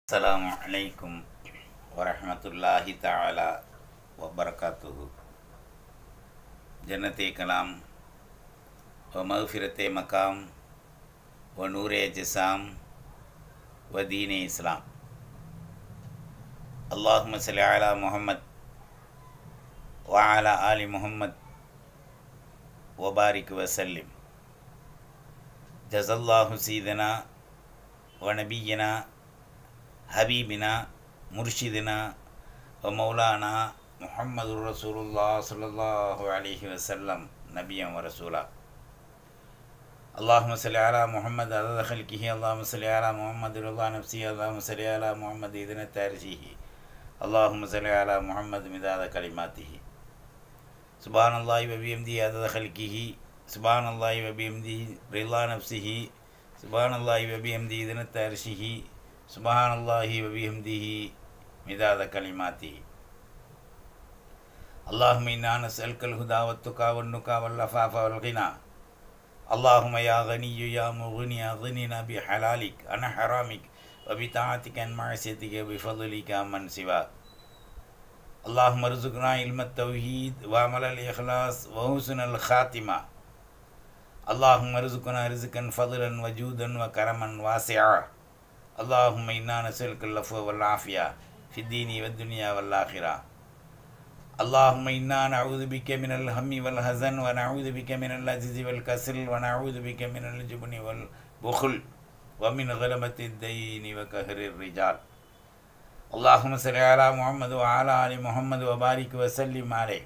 السلام عليكم ورحمة الله تعالى وبركاته جنت کلام ومغفرت مقام ونور جسام ودين اسلام اللهم صل على محمد وعلى آل محمد وبارك وسلم جزا الله سيدنا ونبينا ஹபீபினா முர்ஷிதினா மௌலானா முஹம்மது ரசூலுல்லா ஸல்லல்லாஹு அலைஹி வஸல்லம் நபியம் வ ரசூலா اللهم صل على محمد عدد خلقه اللهم صل على محمد رضا نفسه اللهم صل على محمد إذن تارجيه اللهم صل على محمد مداد كلماته سبحان الله وبحمده عدد خلقه سبحان الله وبحمده رضا نفسه سبحان الله وبحمده إذن تارجيه سبحان الله وبحمده مداد كلماته اللهم إنا نسألك الهدى والتقى والنقى واللفاف والغنى اللهم يا غني يا مغني أغننا بحلالك عن حرامك وبطاعتك عن معصيتك وبفضلك عمن سواك اللهم ارزقنا علم التوحيد وعمل الإخلاص وحسن الخاتمة اللهم ارزقنا رزقا فضلا وجودا وكرما واسعا اللهم إنا نسألك العفو والعافية في الدين والدنيا والآخرة اللهم إنا نعوذ بك من الهم والحزن ونعوذ بك من العجز والكسل ونعوذ بك من الجبن والبخل ومن غلبة الدين وكهر الرجال اللهم صل على محمد وعلى آل محمد وبارك وسلم عليه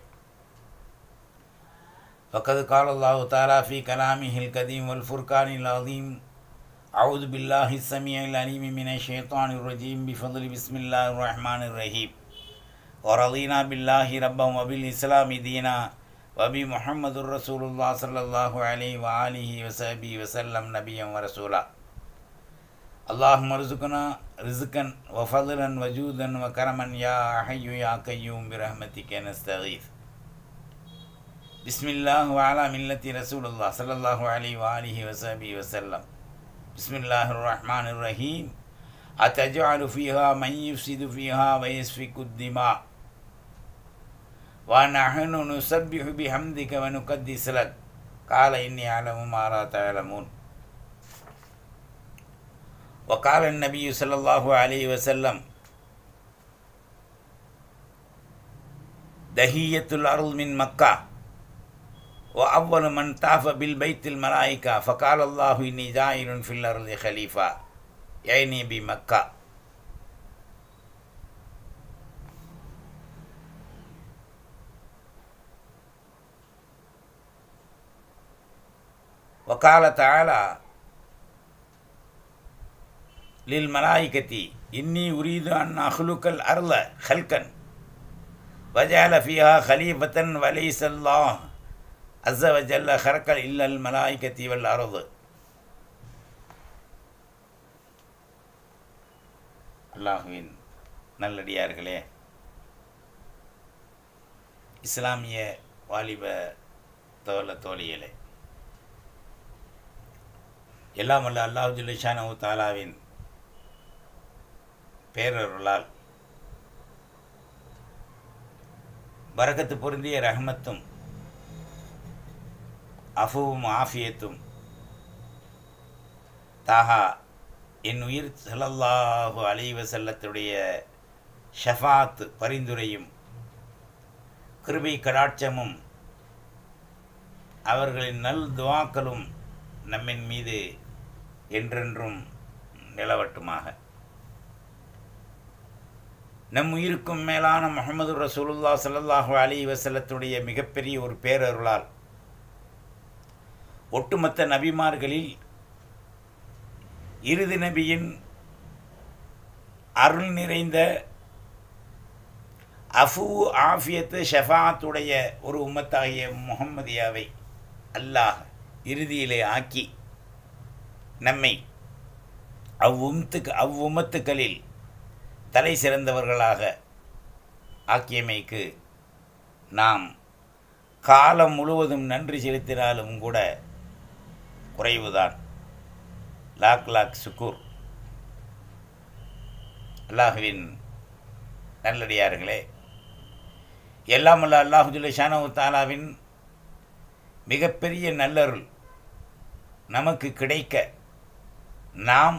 فقد قال الله تعالى في كلامه القديم والفرقان العظيم أعوذ بالله السميع العليم من الشيطان الرجيم بفضل بسم الله الرحمن الرحيم ورضينا بالله ربا وبالإسلام دينا وبمحمد رسول الله صلى الله عليه وآله وصحبه وسلم نبيا ورسولا اللهم ارزقنا رزقا وفضلا وجودا وكرما يا حي يا قيوم برحمتك نستغيث بسم الله وعلى ملة رسول الله صلى الله عليه وآله وصحبه وسلم بسم الله الرحمن الرحيم أتجعل فيها من يفسد فيها ويسفك الدماء ونحن نسبح بحمدك ونقدس لك قال إني أعلم ما لا تعلمون وقال النبي صلى الله عليه وسلم دهية الأرض من مكة وأول من طاف بالبيت الملائكة فقال الله إني جاعل في الأرض خليفة يعني بمكة وقال تعالى للملائكة إني أريد أن أخلق الأرض خلقا وجعل فيها خليفة وليس الله அஸ்ஸ வஜல்ல ஹரக்கல் இல்லல் மலாய்கத்தி வல் அருது அல்லாஹுவின் நல்லடியார்களே இஸ்லாமிய வாலிப தோல தோழிகளே எல்லாம் வல்ல அல்லாஹு ஜுல்லிஷானு தாலாவின் பேரருளால் பரக்கத்து பொருந்திய ரஹமத்தும் அஃபுவும் ஆஃபியத்தும் தாஹா என் உயிர் சல்லல்லாஹு அலைவ செல்லத்துடைய ஷஃபாத் பரிந்துரையும் கிருபை கடாட்சமும் அவர்களின் நல் துவாக்களும் நம்மின் மீது என்றென்றும் நிலவட்டுமாக நம் உயிருக்கும் மேலான முகமது ரசூலுல்லா சல்லாஹூ அலி வசல்லத்துடைய மிகப்பெரிய ஒரு பேரருளால் ஒட்டுமொத்த நபிமார்களில் இறுதி நபியின் அருள் நிறைந்த அஃபு ஆஃபியத்து ஷஃபாத்துடைய ஒரு உம்மத்தாகிய முகம்மதியாவை அல்லாஹ் இறுதியிலே ஆக்கி நம்மை அவ்வுமத்துக்கு அவ்வுமத்துக்களில் தலை சிறந்தவர்களாக ஆக்கியமைக்கு நாம் காலம் முழுவதும் நன்றி செலுத்தினாலும் கூட குறைவுதான் லாக் லாக் சுக்கூர் அல்லாஹுவின் நல்லடியார்களே எல்லாம் அல்ல அல்லாஹுஜுல்ல ஷானவு தாலாவின் மிகப்பெரிய நல்லருள் நமக்கு கிடைக்க நாம்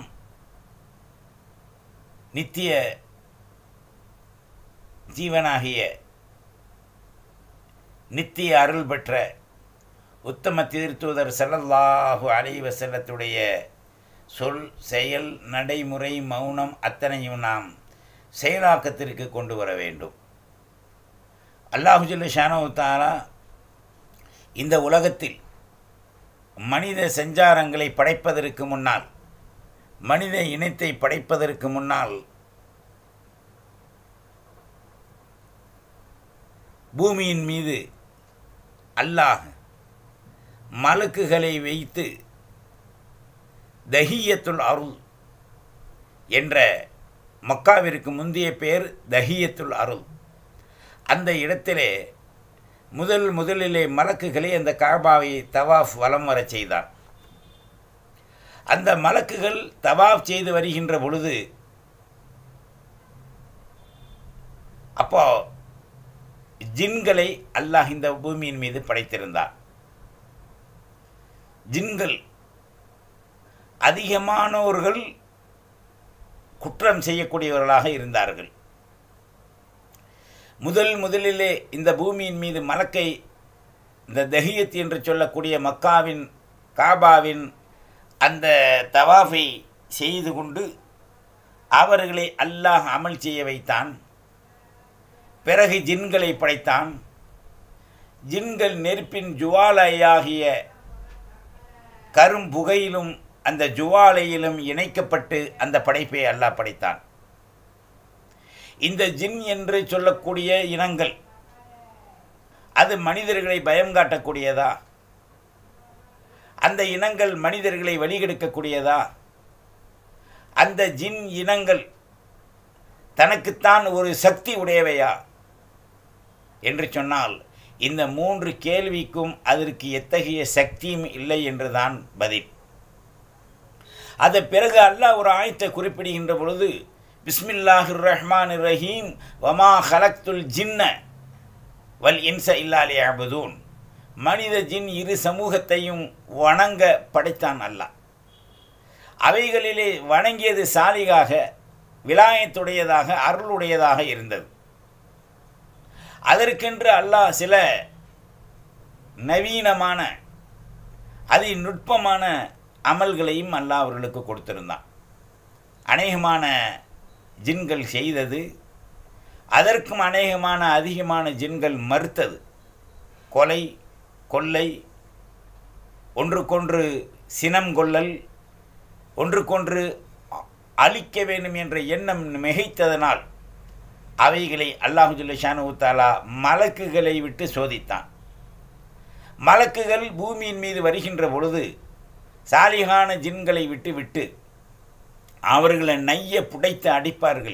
நித்திய ஜீவனாகிய நித்திய அருள் பெற்ற உத்தம திருத்தூதர் ஸல்லல்லாஹு அலைஹி வஸல்லத்துடைய சொல் செயல் நடைமுறை மௌனம் அத்தனையும் நாம் செயலாக்கத்திற்கு கொண்டு வர வேண்டும் அல்லாஹுஜல்ல ஷானவு தாலா இந்த உலகத்தில் மனித செஞ்சாரங்களை படைப்பதற்கு முன்னால் மனித இனத்தை படைப்பதற்கு முன்னால் பூமியின் மீது அல்லாஹ் மலக்குகளை வைத்து தஹியத்துல் அருள் என்ற மக்காவிற்கு முந்தைய பெயர் தஹியத்துல் அருள் அந்த இடத்திலே முதல் முதலிலே மலக்குகளை அந்த காபாவை தவாஃப் வலம் வரச் செய்தான் அந்த மலக்குகள் தவாஃப் செய்து வருகின்ற பொழுது அப்போ ஜின்களை அல்லாஹ் இந்த பூமியின் மீது படைத்திருந்தார் ஜின்கள் அதிகமானோர்கள் குற்றம் செய்யக்கூடியவர்களாக இருந்தார்கள் முதல் முதலிலே இந்த பூமியின் மீது மலக்கை இந்த தஹியத் என்று சொல்லக்கூடிய மக்காவின் காபாவின் அந்த தவாஃபை செய்து கொண்டு அவர்களை அல்லாஹ் அமல் செய்ய வைத்தான் பிறகு ஜின்களை படைத்தான் ஜின்கள் நெருப்பின் ஜுவாலையாகிய கரும்புகையிலும் அந்த ஜுவாலையிலும் இணைக்கப்பட்டு அந்த படைப்பை அல்லாஹ் படைத்தான் இந்த ஜின் என்று சொல்லக்கூடிய இனங்கள் அது மனிதர்களை பயம் காட்டக்கூடியதா அந்த இனங்கள் மனிதர்களை வழிகெடுக்கக்கூடியதா அந்த ஜின் இனங்கள் தனக்குத்தான் ஒரு சக்தி உடையவையா என்று சொன்னால் இந்த மூன்று கேள்விக்கும் அதற்கு எத்தகைய சக்தியும் இல்லை என்றுதான் பதில் அதை பிறகு அல்லாஹ் ஒரு ஆயத்தை குறிப்பிடுகின்ற பொழுது பிஸ்மில்லாஹிர் ரஹ்மான் ரஹீம் வமா ஹலக்துல் ஜின்ன வல் இன்ச இல்லாலே அபுதூன் மனித ஜின் இரு சமூகத்தையும் வணங்க படைத்தான் அல்லாஹ் அவைகளிலே வணங்கியது சாலிகாக விலாயத்துடையதாக அருளுடையதாக இருந்தது அதற்கென்று அல்லாஹ் சில நவீனமான அதி நுட்பமான அமல்களையும் அல்லாஹ் அவர்களுக்கு கொடுத்திருந்தான் அநேகமான ஜின்கள் செய்தது அதற்கும் அநேகமான அதிகமான ஜின்கள் மறுத்தது கொலை கொள்ளை ஒன்றுக்கொன்று சினம் கொள்ளல் ஒன்றுக்கொன்று அழிக்க வேண்டும் என்ற எண்ணம் மிகைத்ததனால் அவைகளை அல்லாஹுல்ல ஷானுத்தாலா மலக்குகளை விட்டு சோதித்தான் மலக்குகள் பூமியின் மீது வருகின்ற பொழுது சாலிகான ஜின்களை விட்டு விட்டு அவர்களை நைய புடைத்து அடிப்பார்கள்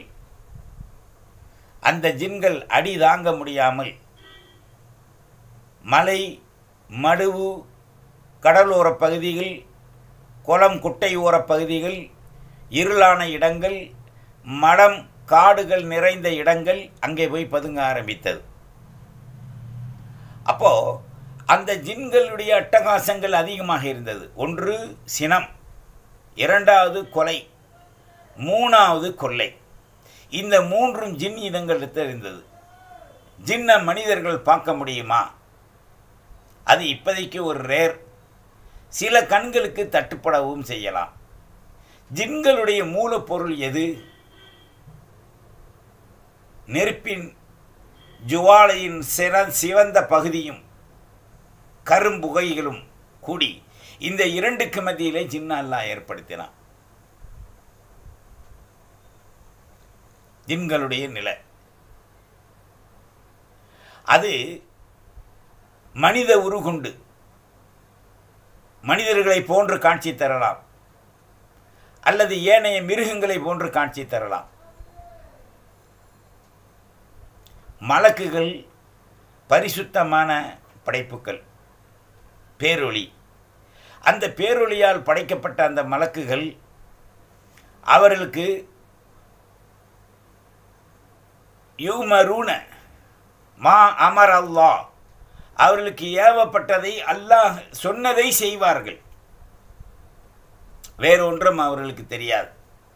அந்த ஜின்கள் அடி தாங்க முடியாமல் மலை மடுவு கடலோர பகுதிகள் குளம் குட்டை ஓரப் பகுதிகள் இருளான இடங்கள் மடம் காடுகள் நிறைந்த இடங்கள் அங்கே போய் பதுங்க ஆரம்பித்தது அப்போ அந்த ஜின்களுடைய அட்டகாசங்கள் அதிகமாக இருந்தது ஒன்று சினம் இரண்டாவது கொலை மூணாவது கொள்ளை இந்த மூன்றும் ஜின் இனங்களுக்கு இருந்தது ஜின்ன மனிதர்கள் பார்க்க முடியுமா அது இப்போதைக்கு ஒரு ரேர் சில கண்களுக்கு தட்டுப்படவும் செய்யலாம் ஜின்களுடைய மூலப்பொருள் எது நெருப்பின் ஜுவாலையின் சிற சிவந்த பகுதியும் கரும்புகைகளும் கூடி இந்த இரண்டுக்கு மத்தியிலே ஜின்ன அல்லாஹ் ஏற்படுத்தினான் ஜின்களுடைய நிலை அது மனித உருகுண்டு மனிதர்களை போன்று காட்சி தரலாம் அல்லது ஏனைய மிருகங்களை போன்று காட்சி தரலாம் மலக்குகள் பரிசுத்தமான படைப்புகள் பேரொளி அந்த பேரொளியால் படைக்கப்பட்ட அந்த மலக்குகள் அவர்களுக்கு யூமரூன மா அமர் அல்லாஹ் அவர்களுக்கு ஏவப்பட்டதை அல்லாஹ் சொன்னதை செய்வார்கள் வேறொன்றும் அவர்களுக்கு தெரியாது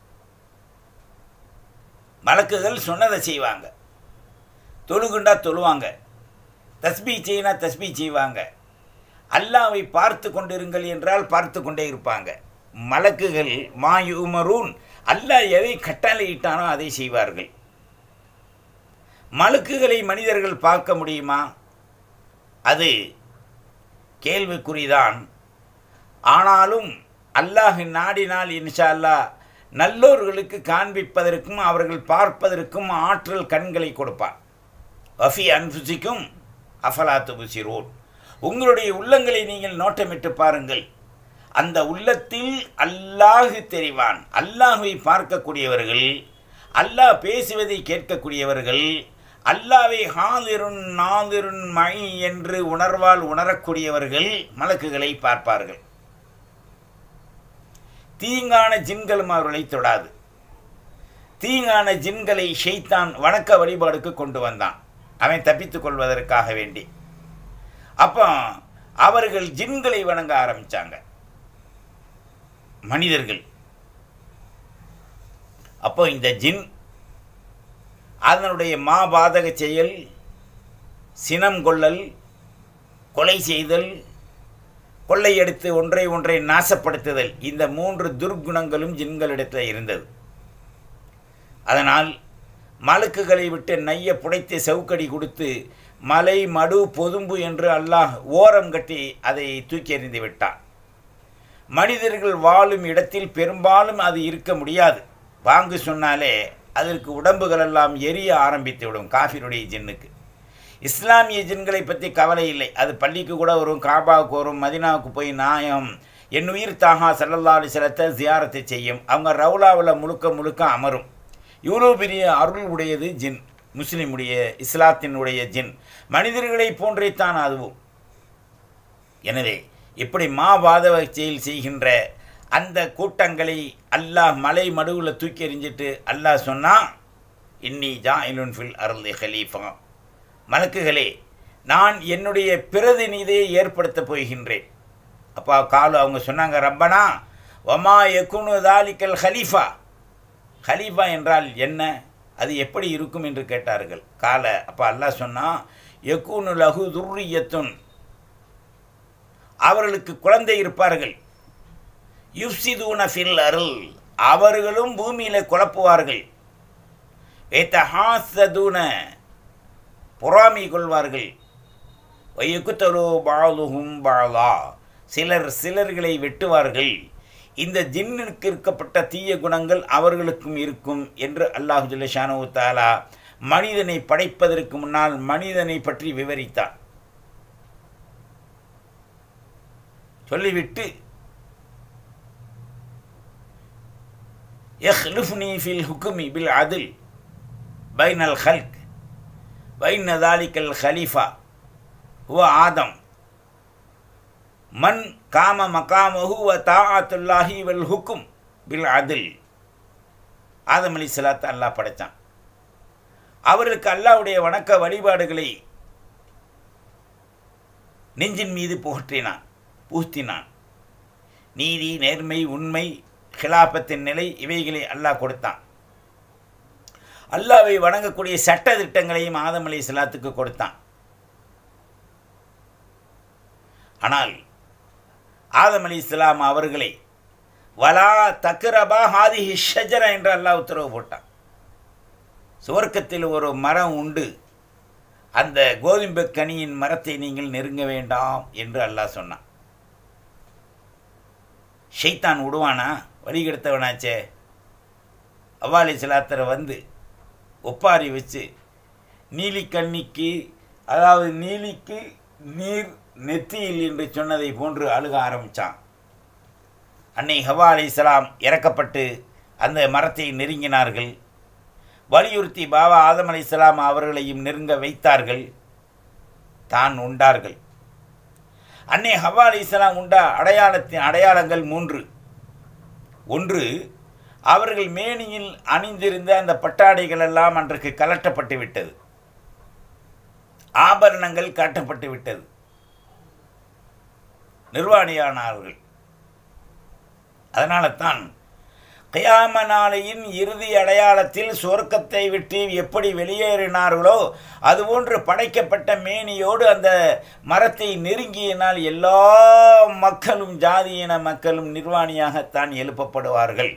மலக்குகள் சொன்னதை செய்வாங்க தொழுகுண்டா தொழுவாங்க தஸ்பீ செய்யினா தஸ்பீ செய்வாங்க அல்லாவை பார்த்து கொண்டிருங்கள் என்றால் பார்த்து கொண்டே இருப்பாங்க மலக்குகள் மாயுமரூன் அல்லாஹ் எதை கட்டளையிட்டானோ அதை செய்வார்கள் மலக்குகளை மனிதர்கள் பார்க்க முடியுமா அது கேள்விக்குறிதான் ஆனாலும் அல்லாஹ் நாடினால் இன்ஷா அல்லாஹ் நல்லோர்களுக்கு காண்பிப்பதற்கும் அவர்கள் பார்ப்பதற்கும் ஆற்றல் கண்களை கொடுப்பார் வஃபி அன்புசிக்கும் அஃபலாத்து புசிரோன் உங்களுடைய உள்ளங்களை நீங்கள் நோட்டமிட்டு பாருங்கள் அந்த உள்ளத்தில் அல்லாஹு தெரிவான் அல்லாஹுவை பார்க்கக்கூடியவர்கள் அல்லாஹ் பேசுவதை கேட்கக்கூடியவர்கள் அல்லாவை ஹாதிருன் நாதிருன் மை என்று உணர்வால் உணரக்கூடியவர்கள் மலக்குகளை பார்ப்பார்கள் தீங்கான ஜின்களும் அவர்களை தொடாது தீங்கான ஜின்களை ஷெய்தான் வணக்க வழிபாடுக்கு கொண்டு வந்தான் அவன் தப்பித்துக் கொள்வதற்காக வேண்டி அப்போ அவர்கள் ஜின்களை வணங்க ஆரம்பித்தாங்க மனிதர்கள் அப்போ இந்த ஜின் அதனுடைய மாபாதக செயல் சினம் கொள்ளல் கொலை செய்தல் கொள்ளையடித்து ஒன்றை ஒன்றை நாசப்படுத்துதல் இந்த மூன்று துர்க்குணங்களும் ஜின்களிடத்தில் இருந்தது அதனால் மலக்குகளை விட்டு நைய புடைத்து சவுக்கடி கொடுத்து மலை மடு பொதும்பு என்று அல்லாஹ் ஓரம் கட்டி அதை தூக்கி எறிந்து விட்டான் மனிதர்கள் வாழும் இடத்தில் பெரும்பாலும் அது இருக்க முடியாது வாங்கு சொன்னாலே அதற்கு உடம்புகள் எல்லாம் எரிய ஆரம்பித்து விடும் காஃபிருடைய ஜின்னுக்கு இஸ்லாமிய ஜின்களை பற்றி கவலை இல்லை அது பள்ளிக்கு கூட வரும் காபாவுக்கு வரும் மதினாவுக்கு போய் நாயம் என் உயிர் தாகா சல்லல்லா அலிசலத்தை ஜியாரத்தை செய்யும் அவங்க ரவுலாவில் முழுக்க முழுக்க அமரும் இவ்வளோ பெரிய அருள் உடையது ஜின் முஸ்லீமுடைய இஸ்லாத்தினுடைய ஜின் மனிதர்களைப் போன்றேத்தான் அதுவும் எனவே இப்படி மாவாதவ செயல் செய்கின்ற அந்த கூட்டங்களை அல்லாஹ் மலை மடுவில் தூக்கி எறிஞ்சிட்டு அல்லாஹ் சொன்னால் இன்னி ஜா இலுன் ஃபில் அருள் ஹலீஃபா மலக்குகளே நான் என்னுடைய பிரதிநிதியை ஏற்படுத்தப் போகின்றேன் அப்பா காலு அவங்க சொன்னாங்க ரப்பனா ஒமா எக்குனு தாலிக்கல் ஹலீஃபா ஹலீஃபா என்றால் என்ன அது எப்படி இருக்கும் என்று கேட்டார்கள் கால அப்போ அல்லாஹ் சொன்னால் எக்குனு லகு துர்ரியத்துன் அவர்களுக்கு குழந்தை இருப்பார்கள் யுப்சிதூன ஃபில் அருள் அவர்களும் பூமியில் குழப்புவார்கள் வேத்தஹாசதூன பொறாமை கொள்வார்கள் வயுக்குத்தலோ பாலுகும் பாலா சிலர் சிலர்களை வெட்டுவார்கள் இந்த ஜின்னுக்கு இருக்கப்பட்ட தீய குணங்கள் அவர்களுக்கும் இருக்கும் என்று அல்லாஹு ஜுல்லஷானு தாலா மனிதனை படைப்பதற்கு முன்னால் மனிதனை பற்றி விவரித்தான் சொல்லிவிட்டு يخلفني في الحكم بالعدل بين الخلق بين ذلك الخليفة هو آدم من قام مقامه وطاعة الله والحكم بالعدل ஆதம் அலி சலாத்தை அல்லாஹ் படைத்தான் அவர்களுக்கு அல்லாவுடைய வணக்க வழிபாடுகளை நெஞ்சின் மீது புகற்றினான் பூத்தினான் நீதி நேர்மை உண்மை ஹிலாபத்தின் நிலை இவைகளை அல்லாஹ் கொடுத்தான் அல்லாவை வணங்கக்கூடிய சட்ட திட்டங்களையும் ஆதம் அலி இஸ்லாத்துக்கு கொடுத்தான் ஆனால் ஆதம் அலி இஸ்லாம் அவர்களை வலா தக்ரபா ஹாதி ஷஜரா என்று அல்லாஹ் உத்தரவு போட்டான் சுவர்க்கத்தில் ஒரு மரம் உண்டு அந்த கோதும்பு கனியின் மரத்தை நீங்கள் நெருங்க வேண்டாம் என்று அல்லாஹ் சொன்னான் ஷைத்தான் விடுவானா வழிகெடுத்தவனாச்சே அவ்வாலி சிலாத்தரை வந்து ஒப்பாரி வச்சு நீலிக்கண்ணிக்கு அதாவது நீலிக்கு நீர் நெத்தியில் என்று சொன்னதை போன்று அழுக ஆரம்பித்தான் அன்னை ஹவா அலி இஸ்லாம் இறக்கப்பட்டு அந்த மரத்தை நெருங்கினார்கள் வலியுறுத்தி பாபா ஆதம் அலி இஸ்லாம் அவர்களையும் நெருங்க வைத்தார்கள் தான் உண்டார்கள் அன்னை ஹவா அலி இஸ்லாம் உண்ட அடையாளத்தின் அடையாளங்கள் மூன்று ஒன்று அவர்கள் மேனியில் அணிந்திருந்த அந்த பட்டாடைகள் எல்லாம் அன்றைக்கு கலட்டப்பட்டு விட்டது ஆபரணங்கள் காட்டப்பட்டு விட்டது நிர்வாணியானார்கள் அதனால தான் கியாம நாளையின் இறுதி அடையாளத்தில் சொர்க்கத்தை விட்டு எப்படி வெளியேறினார்களோ அதுபோன்று படைக்கப்பட்ட மேனியோடு அந்த மரத்தை நெருங்கியினால் எல்லா மக்களும் ஜாதியின மக்களும் நிர்வாணியாகத்தான் எழுப்பப்படுவார்கள்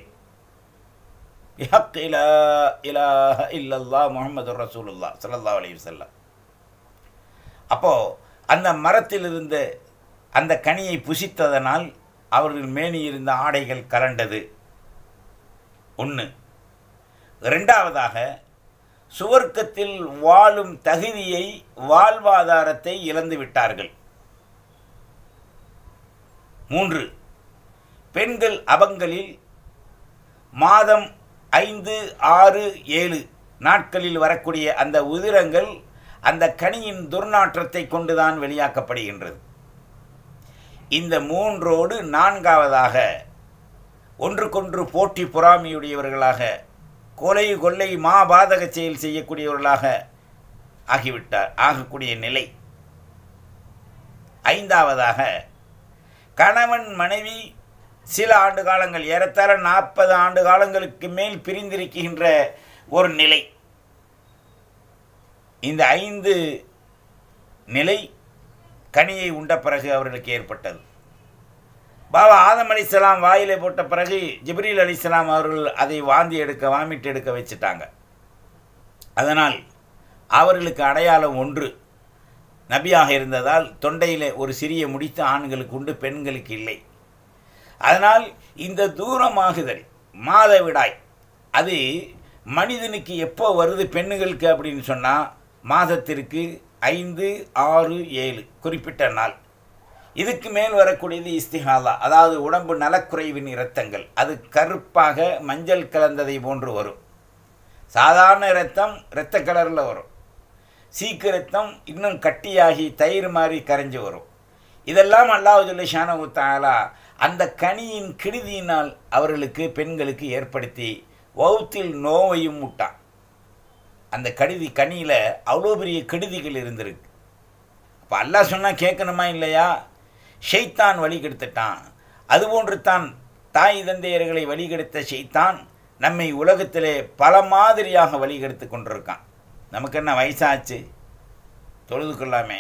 இல்லல்லா முகமது ரசூலுல்லா சல்லா அலி வல்லம் அப்போ அந்த மரத்தில் இருந்த அந்த கனியை புசித்ததனால் அவர்கள் மேனி இருந்த ஆடைகள் கலண்டது ஒன்று ரெண்டாவதாக சுவர்க்கத்தில் வாழும் தகுதியை வாழ்வாதாரத்தை இழந்து விட்டார்கள் மூன்று பெண்கள் அபங்களில் மாதம் ஐந்து ஆறு ஏழு நாட்களில் வரக்கூடிய அந்த உதிரங்கள் அந்த கனியின் துர்நாற்றத்தை கொண்டுதான் வெளியாக்கப்படுகின்றது இந்த மூன்றோடு நான்காவதாக ஒன்றுக்கொன்று போட்டி பொறாமையுடையவர்களாக கொலை கொள்ளை மாபாதக செயல் செய்யக்கூடியவர்களாக ஆகிவிட்டார் ஆகக்கூடிய நிலை ஐந்தாவதாக கணவன் மனைவி சில ஆண்டு காலங்கள் ஏறத்தாழ நாற்பது ஆண்டு காலங்களுக்கு மேல் பிரிந்திருக்கின்ற ஒரு நிலை இந்த ஐந்து நிலை கனியை உண்ட பிறகு அவர்களுக்கு ஏற்பட்டது பாபா ஆதம் அலிஸ்லாம் வாயிலை போட்ட பிறகு ஜிப்ரீல் அலிஸ்லாம் அவர்கள் அதை வாந்தி எடுக்க வாமிட்டு எடுக்க வச்சுட்டாங்க அதனால் அவர்களுக்கு அடையாளம் ஒன்று நபியாக இருந்ததால் தொண்டையில் ஒரு சிறிய முடித்த ஆண்களுக்கு உண்டு பெண்களுக்கு இல்லை அதனால் இந்த தூரமாகுதல் மாதவிடாய் அது மனிதனுக்கு எப்போ வருது பெண்ணுகளுக்கு அப்படின்னு சொன்னால் மாதத்திற்கு ஐந்து ஆறு ஏழு குறிப்பிட்ட நாள் இதுக்கு மேல் வரக்கூடியது இஸ்திஹாலா அதாவது உடம்பு நலக்குறைவின் இரத்தங்கள் அது கருப்பாக மஞ்சள் கலந்ததை போன்று வரும் சாதாரண இரத்தம் இரத்த கலரில் வரும் சீக்கு ரத்தம் இன்னும் கட்டியாகி தயிர் மாதிரி கரைஞ்சு வரும் இதெல்லாம் அல்லாஹ் சொல்லி ஷானகுத்தாலா அந்த கனியின் கிடுதியினால் அவர்களுக்கு பெண்களுக்கு ஏற்படுத்தி வௌத்தில் நோவையும் விட்டான் அந்த கடிதி கனியில் அவ்வளோ பெரிய கெடுதிகள் இருந்திருக்கு அப்போ அல்லாஹ் சொன்னால் கேட்கணுமா இல்லையா ஷெய்தான் வழி கெடுத்துட்டான் அதுபோன்று தான் தாய் தந்தையர்களை வழிகெடுத்த ஷெய்தான் நம்மை உலகத்திலே பல மாதிரியாக வழிகெடுத்து கொண்டிருக்கான் நமக்கு என்ன வயசாச்சு தொழுதுக்கொள்ளாமே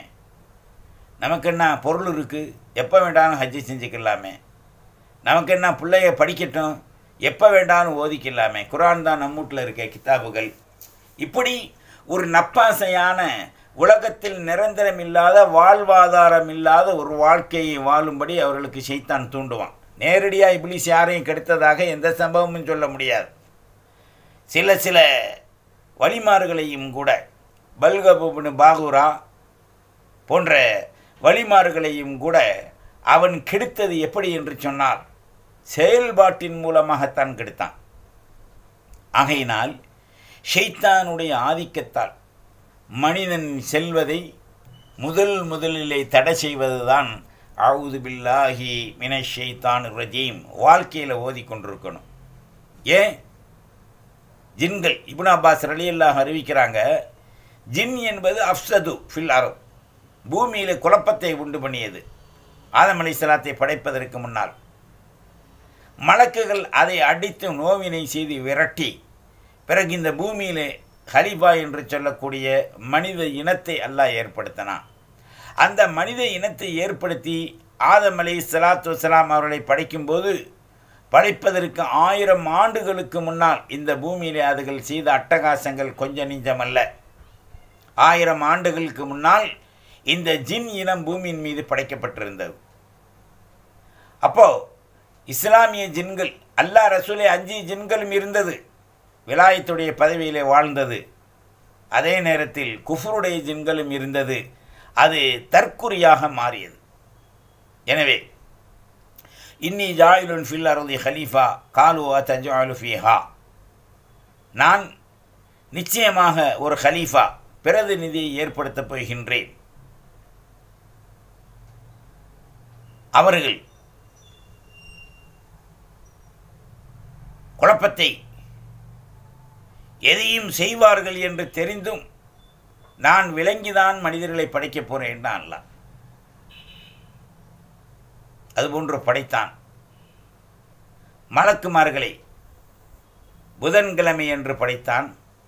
நமக்கு என்ன பொருள் இருக்குது எப்போ வேண்டாலும் ஹஜ்ஜி செஞ்சுக்கலாமே நமக்கு என்ன பிள்ளைய படிக்கட்டும் எப்போ வேண்டாலும் ஓதிக்கலாமே குரான் தான் நம்ம வீட்டில் இருக்க கித்தாபுகள் இப்படி ஒரு நப்பாசையான உலகத்தில் நிரந்தரம் இல்லாத வாழ்வாதாரம் இல்லாத ஒரு வாழ்க்கையை வாழும்படி அவர்களுக்கு செய்தான் தூண்டுவான் நேரடியாக இப்ளீஸ் யாரையும் கெடுத்ததாக எந்த சம்பவமும் சொல்ல முடியாது சில சில வழிமாறுகளையும் கூட பல்கபுபின் பாகுரா போன்ற வழிமாறுகளையும் கூட அவன் கெடுத்தது எப்படி என்று சொன்னால் செயல்பாட்டின் மூலமாகத்தான் கெடுத்தான் ஆகையினால் ஷெய்தானுடைய ஆதிக்கத்தால் மனிதன் செல்வதை முதல் முதலிலே தடை செய்வதுதான் அவுது பில்லாஹி மின ஷெய்தான் ரஜீம் வாழ்க்கையில் ஓதிக்கொண்டிருக்கணும் ஏன் ஜின்கள் இப்னு அப்பாஸ் ரலியல்லாஹ் அறிவிக்கிறாங்க ஜின் என்பது அஃப்சது ஃபில் அரப் பூமியில் குழப்பத்தை உண்டு பண்ணியது ஆதம் அலி சலாத்தை படைப்பதற்கு முன்னால் மலக்குகள் அதை அடித்து நோவினை செய்து விரட்டி பிறகு இந்த பூமியிலே ஹலிஃபா என்று சொல்லக்கூடிய மனித இனத்தை அல்லாஹ் ஏற்படுத்தினான் அந்த மனித இனத்தை ஏற்படுத்தி ஆதம் அலி சலாத்து வலாம் அவர்களை படைக்கும்போது படைப்பதற்கு ஆயிரம் ஆண்டுகளுக்கு முன்னால் இந்த பூமியிலே அதுகள் செய்த அட்டகாசங்கள் கொஞ்சம் நெஞ்சமல்ல ஆயிரம் ஆண்டுகளுக்கு முன்னால் இந்த ஜின் இனம் பூமியின் மீது படைக்கப்பட்டிருந்தது அப்போ இஸ்லாமிய ஜின்கள் அல்லாஹ் ரசூலே அஞ்சு ஜின்களும் இருந்தது விலாயத்துடைய பதவியிலே வாழ்ந்தது அதே நேரத்தில் குஃபருடைய ஜின்களும் இருந்தது அது தற்குறியாக மாறியது எனவே இன்னி ஜாயிலுன் ஃபில் அருதி ஹலீஃபா காலுவா தஜாலு ஃபிஹா நான் நிச்சயமாக ஒரு ஹலீஃபா பிரதிநிதியை ஏற்படுத்தப் போகின்றேன் அவர்கள் குழப்பத்தை எதையும் செய்வார்கள் என்று தெரிந்தும் நான் விளங்கிதான் மனிதர்களை படைக்கப் போறேன் அல்ல அதுபோன்று படைத்தான் மலக்குமார்களை புதன்கிழமை என்று படைத்தான்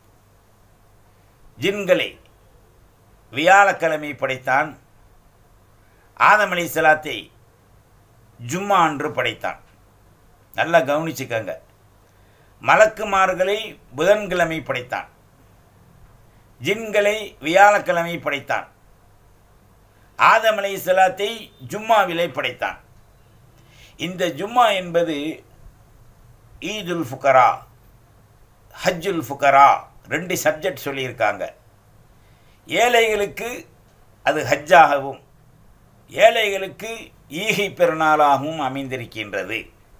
ஜின்களை வியாழக்கிழமை படைத்தான் ஆதம் அலி சலாத்தை ஜும்மா அன்று படைத்தான் நல்லா கவனிச்சுக்கங்க மலக்குமார்களை புதன்கிழமை படைத்தான் ஜின்களை வியாழக்கிழமை படைத்தான் ஆதம் அலை சலாத்தை ஜும்மாவிலே படைத்தான் இந்த ஜும்மா என்பது ஈதுல் ஃபுகரா ஹஜ்ஜுல் ஃபுகரா ரெண்டு சப்ஜெக்ட் சொல்லியிருக்காங்க ஏழைகளுக்கு அது ஹஜ்ஜாகவும் ஏழைகளுக்கு ஈகை பெருநாளாகவும் அமைந்திருக்கின்றது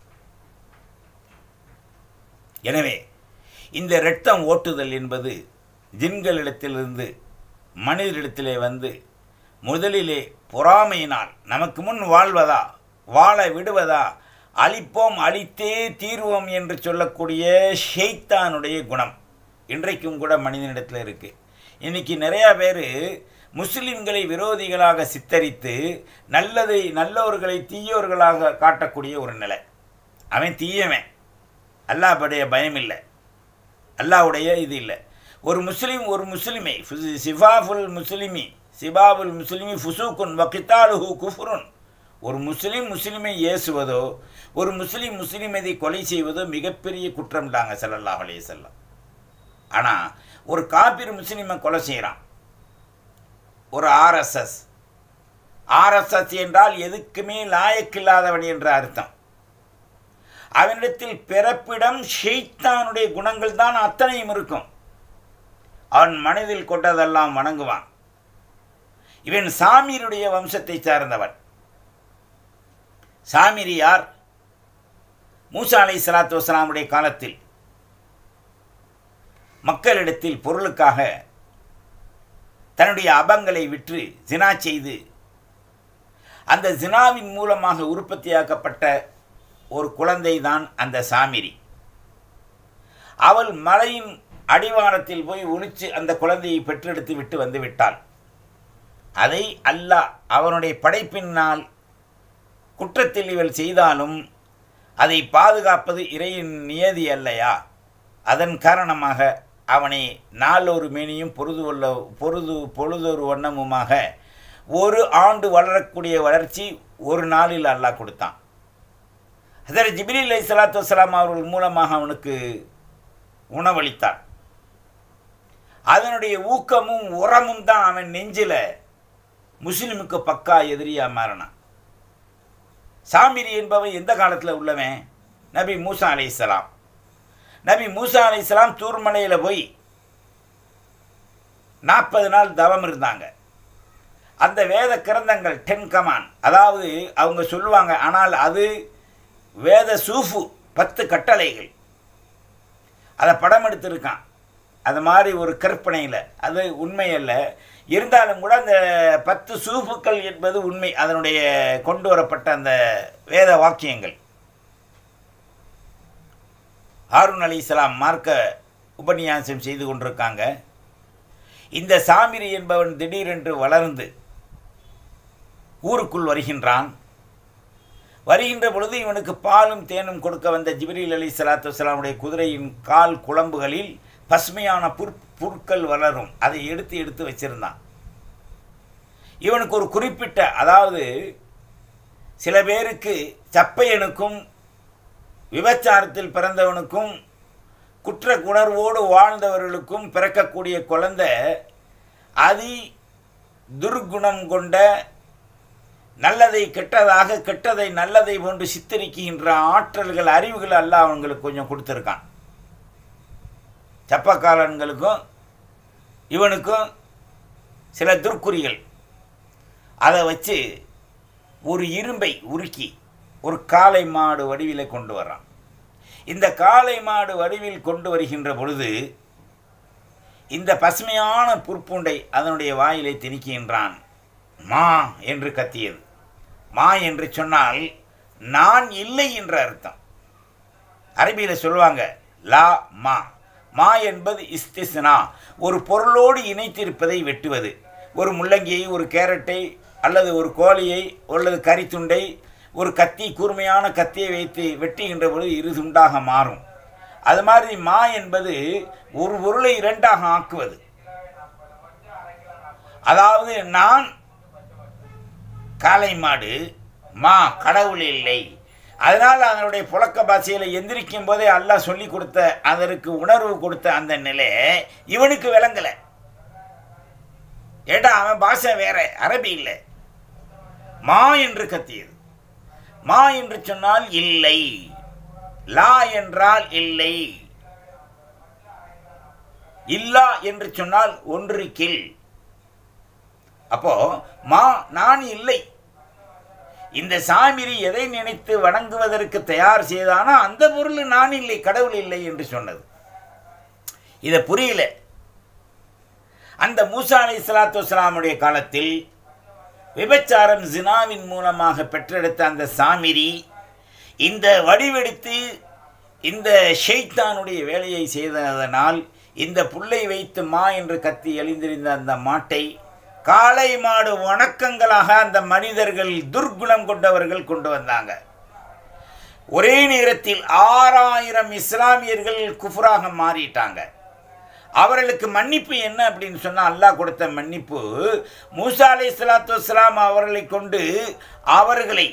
எனவே இந்த இரத்தம் ஓட்டுதல் என்பது ஜின்களிடத்திலிருந்து மனிதரிடத்திலே வந்து முதலிலே பொறாமையினால் நமக்கு முன் வாழ்வதா வாழ விடுவதா அழிப்போம் அழித்தே தீர்வோம் என்று சொல்லக்கூடிய ஷெய்தானுடைய குணம் இன்றைக்கும் கூட மனிதனிடத்தில் இருக்கு இன்னைக்கு நிறையா பேர் முஸ்லிம்களை விரோதிகளாக சித்தரித்து நல்லதை நல்லவர்களை தீயோர்களாக காட்டக்கூடிய ஒரு நிலை அவன் தீயவன் அல்லாஹ்வுடைய பயம் இல்லை அல்லாஹ்வுடைய இது இல்லை ஒரு முஸ்லீம் ஒரு முஸ்லிமை சிஃபாஃபுல் முஸ்லிமி சிபாபுல் முஸ்லிமி ஃபுசூக்குன் வக்கித்தாலுஹு குஃபுருன் ஒரு முஸ்லீம் முஸ்லிமை ஏசுவதோ ஒரு முஸ்லீம் முஸ்லிமதை கொலை செய்வதோ மிகப்பெரிய குற்றம்டாங்க ஸல்லல்லாஹு அலைஹி வஸல்லம் ஆனால் ஒரு காபிர் முஸ்லீமை கொலை செய்கிறான் ஒரு ஆர்எஸ்எஸ் ஆர்எஸ்எஸ் என்றால் எதுக்குமே லாயக்கில்லாதவன் என்ற அர்த்தம் அவனிடத்தில் பிறப்பிடம் ஷெய்தானுடைய குணங்கள் தான் அத்தனையும் இருக்கும் அவன் மனதில் கொண்டதெல்லாம் வணங்குவான் இவன் சாமீருடைய வம்சத்தை சார்ந்தவன் சாமிரி யார் மூசா அலை சலாத்து வசலாமுடைய காலத்தில் மக்களிடத்தில் பொருளுக்காக தன்னுடைய அபங்களை விற்று ஜினா செய்து அந்த ஜினாவின் மூலமாக உற்பத்தியாக்கப்பட்ட ஒரு குழந்தை தான் அந்த சாமிரி அவள் மலையின் அடிவாரத்தில் போய் ஒளிச்சு அந்த குழந்தையை பெற்றெடுத்து விட்டு வந்து விட்டாள் அதை அல்லாஹ் அவனுடைய படைப்பினால் குற்றத்தில் இவள் செய்தாலும் அதை பாதுகாப்பது இறையின் நியதி அல்லையா அதன் காரணமாக அவனை நாளொரு மேனியும் பொருது உள்ள பொருது பொழுதொரு வண்ணமுமாக ஒரு ஆண்டு வளரக்கூடிய வளர்ச்சி ஒரு நாளில் அல்லாஹ் கொடுத்தான் அதர் ஜிபிரி அலை சலாத்து வசலாம் அவர்கள் மூலமாக அவனுக்கு உணவளித்தான் அதனுடைய ஊக்கமும் உரமும் தான் அவன் நெஞ்சில் முஸ்லிமுக்கு பக்கா எதிரியாக மாறினான் சாமிரி என்பவன் எந்த காலத்தில் உள்ளவன் நபி மூசா அலை இஸ்லாம் நபி மூசா அலை இஸ்லாம் தூர்மலையில் போய் நாற்பது நாள் தவம் இருந்தாங்க அந்த வேத கிரந்தங்கள் டென் கமான் அதாவது அவங்க சொல்லுவாங்க ஆனால் அது வேத சூஃபு பத்து கட்டளைகள் அதை படம் எடுத்திருக்கான் அது மாதிரி ஒரு கற்பனையில் அது உண்மை அல்ல இருந்தாலும் கூட அந்த பத்து சூஃபுக்கள் என்பது உண்மை அதனுடைய கொண்டு வரப்பட்ட அந்த வேத வாக்கியங்கள் ஹாரூன் அலி இஸ்லாம் மார்க்க உபன்யாசம் செய்து கொண்டிருக்காங்க இந்த சாமிரி என்பவன் திடீரென்று வளர்ந்து ஊருக்குள் வருகின்றான் வருகின்ற பொழுது இவனுக்கு பாலும் தேனும் கொடுக்க வந்த ஜிப்ரீல் அலி சலாத்து வலாமுடைய குதிரையின் கால் குழம்புகளில் பசுமையான புற் புற்கள் வளரும் அதை எடுத்து எடுத்து வச்சிருந்தான் இவனுக்கு ஒரு குறிப்பிட்ட அதாவது சில பேருக்கு சப்பையனுக்கும் விபச்சாரத்தில் பிறந்தவனுக்கும் குற்ற உணர்வோடு வாழ்ந்தவர்களுக்கும் பிறக்கக்கூடிய குழந்தை அதி துர்குணம் கொண்ட நல்லதை கெட்டதாக கெட்டதை நல்லதை போன்று சித்தரிக்கின்ற ஆற்றல்கள் அறிவுகள் அல்ல அவங்களுக்கு கொஞ்சம் கொடுத்துருக்கான் சப்பக்காலன்களுக்கும் இவனுக்கும் சில துர்க்குறிகள் அதை வச்சு ஒரு இரும்பை உருக்கி ஒரு காளை மாடு வடிவில் கொண்டு வர்றான் இந்த காளை மாடு வடிவில் கொண்டு வருகின்ற பொழுது இந்த பசுமையான புற்பூண்டை அதனுடைய வாயிலை திணிக்கின்றான் மா என்று கத்தியது மா என்று சொன்னால் நான் இல்லை என்ற அர்த்தம் அரபியில் சொல்லுவாங்க லா மா மா என்பது இஸ்திஸ்னா ஒரு பொருளோடு இணைத்திருப்பதை வெட்டுவது ஒரு முள்ளங்கியை ஒரு கேரட்டை அல்லது ஒரு கோழியை அல்லது கறித்துண்டை ஒரு கத்தி கூர்மையான கத்தியை வைத்து வெட்டுகின்ற பொழுது இரு துண்டாக மாறும் அது மாதிரி மா என்பது ஒரு பொருளை இரண்டாக ஆக்குவது அதாவது நான் காளை மாடு மா கடவுள் இல்லை அதனால் அதனுடைய புழக்க பாஷையில் எந்திரிக்கும் போதே அல்லாஹ் சொல்லி கொடுத்த அதற்கு உணர்வு கொடுத்த அந்த நிலை இவனுக்கு விளங்கலை ஏடா அவன் பாஷை வேற அரபி இல்லை மா என்று கத்தியது மா என்று சொன்னால் இல்லை லா என்றால் இல்லை இல்லா என்று சொன்னால் ஒன்று கில் அப்போ மா நான் இல்லை இந்த சாமிரி எதை நினைத்து வணங்குவதற்கு தயார் செய்தானோ அந்த பொருள் நான் இல்லை கடவுள் இல்லை என்று சொன்னது இதை புரியல அந்த மூசா அலி இஸ்லாத்து வஸ்லாமுடைய காலத்தில் விபச்சாரம் ஜினாவின் மூலமாக பெற்றெடுத்த அந்த சாமிரி இந்த வடிவெடுத்து இந்த ஷெய்தானுடைய வேலையை செய்ததனால் இந்த புல்லை வைத்து மா என்று கத்தி எழுந்திருந்த அந்த மாட்டை காளை மாடு வணக்கங்களாக அந்த மனிதர்கள் துர்குணம் கொண்டவர்கள் கொண்டு வந்தாங்க ஒரே நேரத்தில் ஆறாயிரம் இஸ்லாமியர்கள் குஃபராக மாறிட்டாங்க அவர்களுக்கு மன்னிப்பு என்ன அப்படின்னு சொன்னால் அல்லாஹ் கொடுத்த மன்னிப்பு மூசா அலை சலாத்து வஸ்லாம் அவர்களை கொண்டு அவர்களை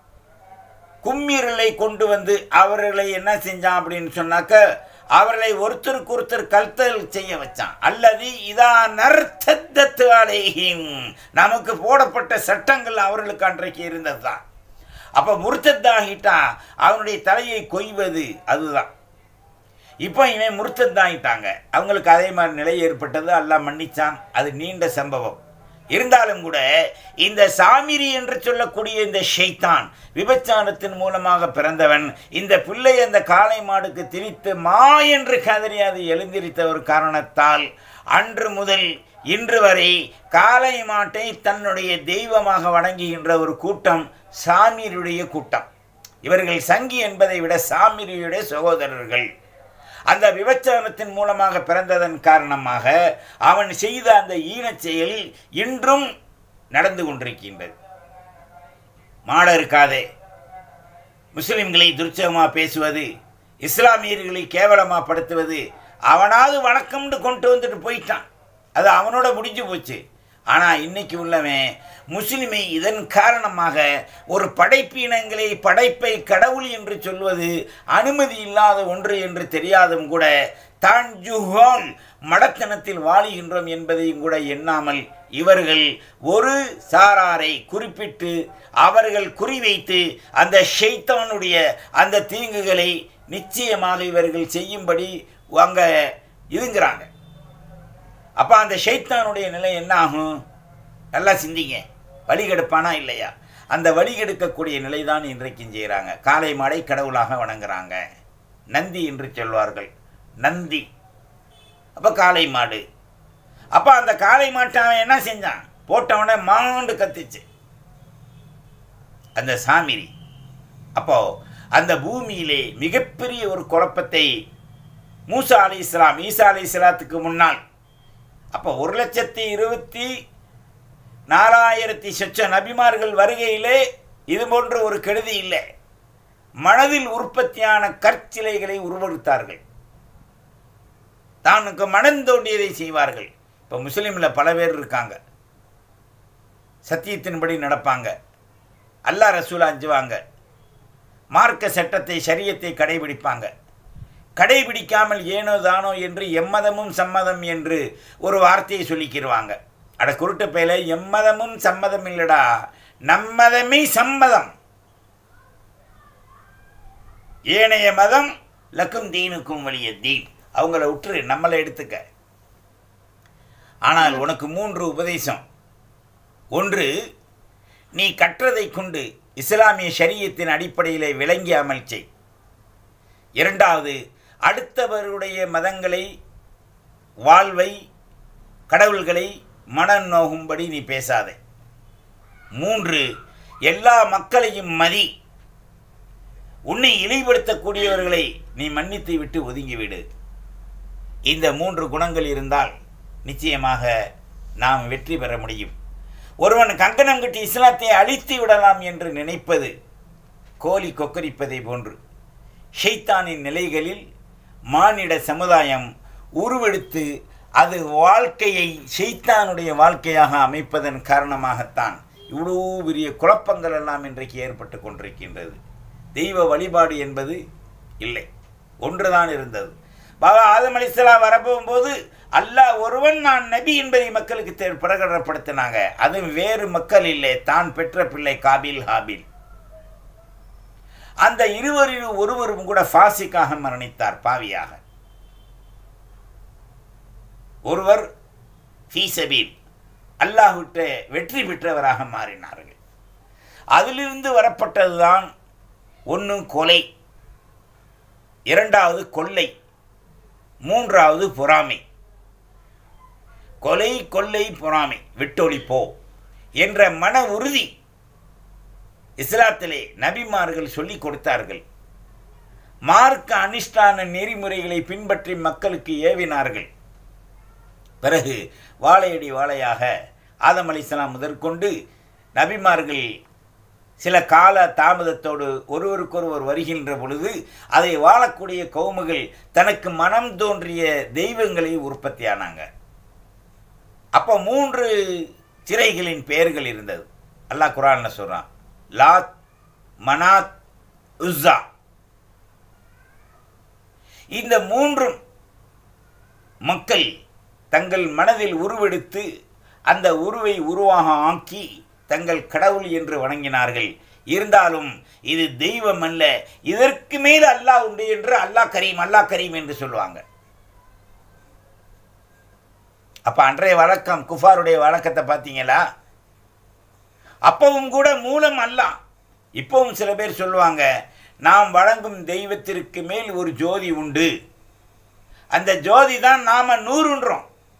கும்மீரலை கொண்டு வந்து அவர்களை என்ன செஞ்சான் அப்படின்னு சொன்னாக்க அவர்களை ஒருத்தருக்கு ஒருத்தர் கல்தல் செய்ய வச்சான் அல்லது இதா நர்த்தத்து அலைஹிம் நமக்கு போடப்பட்ட சட்டங்கள் அவர்களுக்கு அன்றைக்கு இருந்தது தான் அப்போ முர்த்தத்தாகிட்டா அவனுடைய தலையை கொய்வது அதுதான் இப்போ இவன் முர்த்தத்தாகிட்டாங்க அவங்களுக்கு அதே மாதிரி நிலை ஏற்பட்டது அல்லாஹ் மன்னிச்சான் அது நீண்ட சம்பவம் இருந்தாலும் கூட இந்த சாமிரி என்று சொல்லக்கூடிய இந்த ஷெய்தான் விபச்சாரத்தின் மூலமாக பிறந்தவன் இந்த பிள்ளை அந்த காளை மாடுக்கு திரித்து மா என்று கதறி அது எழுந்திருத்த ஒரு காரணத்தால் அன்று முதல் இன்று வரை காளை மாட்டை தன்னுடைய தெய்வமாக வணங்குகின்ற ஒரு கூட்டம் சாமிரியுடைய கூட்டம் இவர்கள் சங்கி என்பதை விட சாமிரியுடைய சகோதரர்கள் அந்த விபச்சாரத்தின் மூலமாக பிறந்ததன் காரணமாக அவன் செய்த அந்த ஈனச் செயல் இன்றும் நடந்து கொண்டிருக்கின்றது மாட இருக்காதே முஸ்லிம்களை துர்ச்சகமாக பேசுவது இஸ்லாமியர்களை கேவலமாக படுத்துவது அவனாவது வணக்கம்னு கொண்டு வந்துட்டு போயிட்டான் அது அவனோட முடிஞ்சு போச்சு ஆனால் இன்னைக்கு உள்ளவன் முஸ்லிமை இதன் காரணமாக ஒரு படைப்பினங்களை படைப்பை கடவுள் என்று சொல்வது அனுமதி இல்லாத ஒன்று என்று தெரியாதும் கூட தான் ஜுஹால் மடத்தனத்தில் வாழுகின்றோம் என்பதையும் கூட எண்ணாமல் இவர்கள் ஒரு சாராரை குறிப்பிட்டு அவர்கள் குறிவைத்து அந்த ஷெய்தானுடைய அந்த தீங்குகளை நிச்சயமாக இவர்கள் செய்யும்படி அங்கே இதுங்கிறாங்க அப்போ அந்த ஷைத்தானுடைய நிலை என்ன ஆகும் நல்லா சிந்திங்க வழி கெடுப்பானா இல்லையா அந்த வழி கெடுக்கக்கூடிய நிலை தான் இன்றைக்கும் செய்கிறாங்க காளை மாடை கடவுளாக வணங்குறாங்க நந்தி என்று சொல்வார்கள் நந்தி அப்போ காளை மாடு அப்போ அந்த காளை மாட்டை அவன் என்ன செஞ்சான் போட்டவனே மாண்டு கத்திச்சு அந்த சாமிரி அப்போ அந்த பூமியிலே மிகப்பெரிய ஒரு குழப்பத்தை மூசா அலி இஸ்லாம் ஈசா அலி இஸ்லாத்துக்கு முன்னால் அப்போ ஒரு லட்சத்தி இருபத்தி நாலாயிரத்தி சொச்ச நபிமார்கள் வருகையிலே இது போன்ற ஒரு கெடுதி இல்லை மனதில் உற்பத்தியான கற்சிலைகளை உருவெடுத்தார்கள் தானுக்கு மனம் தோண்டியதை செய்வார்கள் இப்போ முஸ்லீமில் பல பேர் இருக்காங்க சத்தியத்தின்படி நடப்பாங்க அல்லா ரசூலா அஞ்சுவாங்க மார்க்க சட்டத்தை சரியத்தை கடைபிடிப்பாங்க கடைபிடிக்காமல் ஏனோ தானோ என்று எம்மதமும் சம்மதம் என்று ஒரு வார்த்தையை சொல்லிக்கிடுவாங்க அட குருட்டு பையில எம்மதமும் சம்மதம் இல்லடா நம்மதமே சம்மதம் ஏனைய மதம் லக்கும் தீனுக்கும் வழிய தீன் அவங்கள விட்டுரு நம்மளை எடுத்துக்க ஆனால் உனக்கு மூன்று உபதேசம் ஒன்று நீ கற்றதை கொண்டு இஸ்லாமிய ஷரியத்தின் அடிப்படையில் விளங்கி அமல் செய் இரண்டாவது அடுத்தவருடைய மதங்களை வாழ்வை கடவுள்களை மனம் நோகும்படி நீ பேசாதே மூன்று எல்லா மக்களையும் மதி உன்னை இழிபடுத்தக்கூடியவர்களை நீ மன்னித்து விட்டு ஒதுங்கிவிடு இந்த மூன்று குணங்கள் இருந்தால் நிச்சயமாக நாம் வெற்றி பெற முடியும் ஒருவன் கங்கணம் கட்டி இஸ்லாத்தை அழித்து விடலாம் என்று நினைப்பது கோழி கொக்கரிப்பதை போன்று ஷைத்தானின் நிலைகளில் மானிட சமுதாயம் உருவெடுத்து அது வாழ்க்கையை ஷைத்தானுடைய வாழ்க்கையாக அமைப்பதன் காரணமாகத்தான் இவ்வளோ பெரிய குழப்பங்கள் எல்லாம் இன்றைக்கு ஏற்பட்டு கொண்டிருக்கின்றது தெய்வ வழிபாடு என்பது இல்லை ஒன்றுதான் இருந்தது பாபா ஆதம் அலிஸ்லாம் வரப்போகும்போது அல்லாஹ் ஒருவன் நான் நபி என்பதை மக்களுக்கு தெ- பிரகடனப்படுத்தினாங்க அது வேறு மக்கள் இல்லை தான் பெற்ற பிள்ளை காபில் ஹாபில் அந்த இருவரில் ஒருவரும் கூட ஃபாசிக்காக மரணித்தார் பாவியாக ஒருவர் ஃபீசபீல் அல்லாஹ்விட்ட வெற்றி பெற்றவராக மாறினார்கள் அதிலிருந்து வரப்பட்டதுதான் ஒன்று கொலை இரண்டாவது கொள்ளை மூன்றாவது பொறாமை கொலை கொள்ளை பொறாமை விட்டொழிப்போ என்ற மன உறுதி இஸ்லாத்திலே நபிமார்கள் சொல்லிக் கொடுத்தார்கள் மார்க்க அனுஷ்டான நெறிமுறைகளை பின்பற்றி மக்களுக்கு ஏவினார்கள் பிறகு வாழையடி வாழையாக ஆதம் அலிஸ்லாம் முதற்கொண்டு நபிமார்கள் சில கால தாமதத்தோடு ஒருவருக்கொருவர் வருகின்ற பொழுது அதை வாழக்கூடிய கவுமுகள் தனக்கு மனம் தோன்றிய தெய்வங்களை உற்பத்தியானாங்க அப்போ மூன்று சிறைகளின் பெயர்கள் இருந்தது அல்லாஹ் குரான்ல சொல்றான் லாத் மனாத் உஸ்ஸா இந்த மூன்றும் மக்கள் தங்கள் மனதில் உருவெடுத்து அந்த உருவை உருவாக ஆக்கி தங்கள் கடவுள் என்று வணங்கினார்கள் இருந்தாலும் இது தெய்வம் அல்ல இதற்கு மேல் அல்லாஹ் உண்டு என்று அல்லாஹ் கரீம் அல்லாஹ் கரீம் என்று சொல்லுவாங்க அப்ப அன்றைய வழக்கம் குஃபாருடைய வழக்கத்தை பார்த்தீங்களா அப்பவும் கூட மூலம் அல்லாஹ் இப்பவும் சில பேர் சொல்லுவாங்க நாம் வழங்கும் தெய்வத்திற்கு மேல் ஒரு ஜோதி உண்டு அந்த ஜோதி தான் நாம நூறுன்றோம்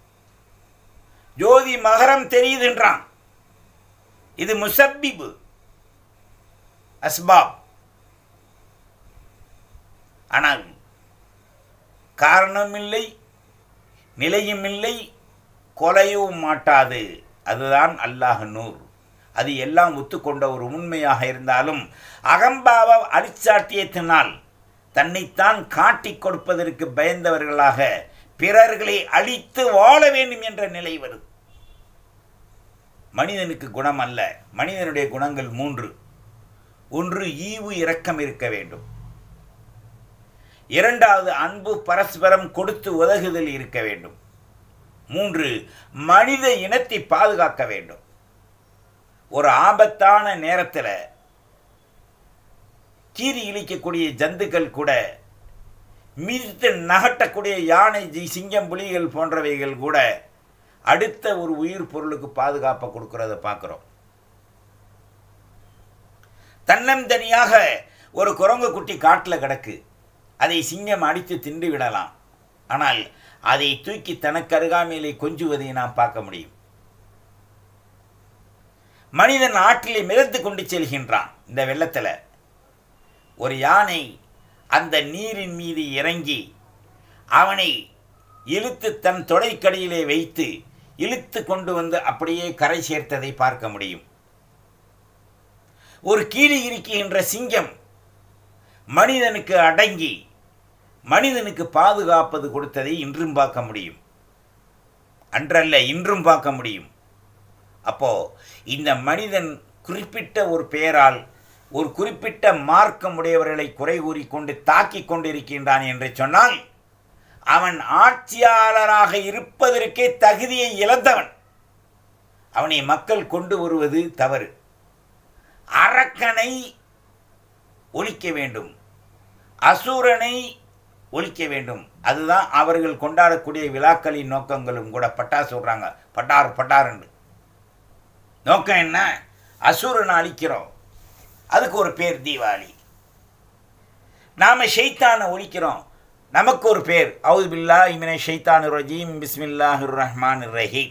ஜோதி மகரம் தெரியுதுன்றான் இது முசப்பிபு அஸ்பாப் ஆனால் காரணம் இல்லை நிலையும் இல்லை கொலையவும் மாட்டாது அதுதான் அல்லாஹ் நூர் அது எல்லாம் ஒத்துக்கொண்ட ஒரு உண்மையாக இருந்தாலும் அகம்பாவ அரிச்சாட்டியத்தினால் தன்னைத்தான் காட்டிக் கொடுப்பதற்கு பயந்தவர்களாக பிறர்களை அழித்து வாழ வேண்டும் என்ற நிலை வருது மனிதனுக்கு குணம் அல்ல மனிதனுடைய குணங்கள் மூன்று ஒன்று ஈவு இரக்கம் இருக்க வேண்டும் இரண்டாவது அன்பு பரஸ்பரம் கொடுத்து உதகுதல் இருக்க வேண்டும் மூன்று மனித இனத்தை பாதுகாக்க வேண்டும் ஒரு ஆபத்தான நேரத்தில் கீறி இழிக்கக்கூடிய ஜந்துக்கள் கூட மிதித்து நகட்டக்கூடிய யானை ஜி- சிங்கம் புலிகள் போன்றவைகள் கூட அடுத்த ஒரு உயிர் பொருளுக்கு பாதுகாப்பை கொடுக்கறத பார்க்குறோம் தன்னந்தனியாக ஒரு குரங்கு குட்டி காட்டில் கிடக்கு அதை சிங்கம் அடித்து தின்று விடலாம் ஆனால் அதை தூக்கி தனக்கு அருகாமையிலே கொஞ்சுவதை நாம் பார்க்க முடியும் மனிதன் ஆற்றிலே மிதந்து கொண்டு செல்கின்றான் இந்த வெள்ளத்தில் ஒரு யானை அந்த நீரின் மீது இறங்கி அவனை இழுத்து தன் தொடைக்கடியிலே வைத்து இழுத்து கொண்டு வந்து அப்படியே கரை சேர்த்ததை பார்க்க முடியும் ஒரு கீழி இருக்கின்ற சிங்கம் மனிதனுக்கு அடங்கி மனிதனுக்கு பாதுகாப்பது கொடுத்ததை இன்றும் பார்க்க முடியும் அன்றல்ல இன்றும் பார்க்க முடியும் அப்போ இந்த மனிதன் குறிப்பிட்ட ஒரு பெயரால் ஒரு குறிப்பிட்ட மார்க்கம் உடையவர்களை குறை கூறிக்கொண்டு தாக்கிக் கொண்டிருக்கின்றான் என்று சொன்னால் அவன் ஆட்சியாளராக இருப்பதற்கே தகுதியை இழந்தவன் அவனை மக்கள் கொண்டு வருவது தவறு அரக்கனை ஒழிக்க வேண்டும் அசூரனை ஒழிக்க வேண்டும் அதுதான் அவர்கள் கொண்டாடக்கூடிய விழாக்களின் நோக்கங்களும் கூட பட்டா சொல்றாங்க பட்டார் பட்டாருன்னு நோக்கம் என்ன அசூரனை அழிக்கிறோம் அதுக்கு ஒரு பேர் தீபாவளி நாம ஷைத்தானை ஒழிக்கிறோம் நமக்கு ஒரு பேர் அவுது பில்லா இமினை ஷைத்தானு ரஜீம் பிஸ்மில்லாஹிர் ரஹ்மான் ரஹீம்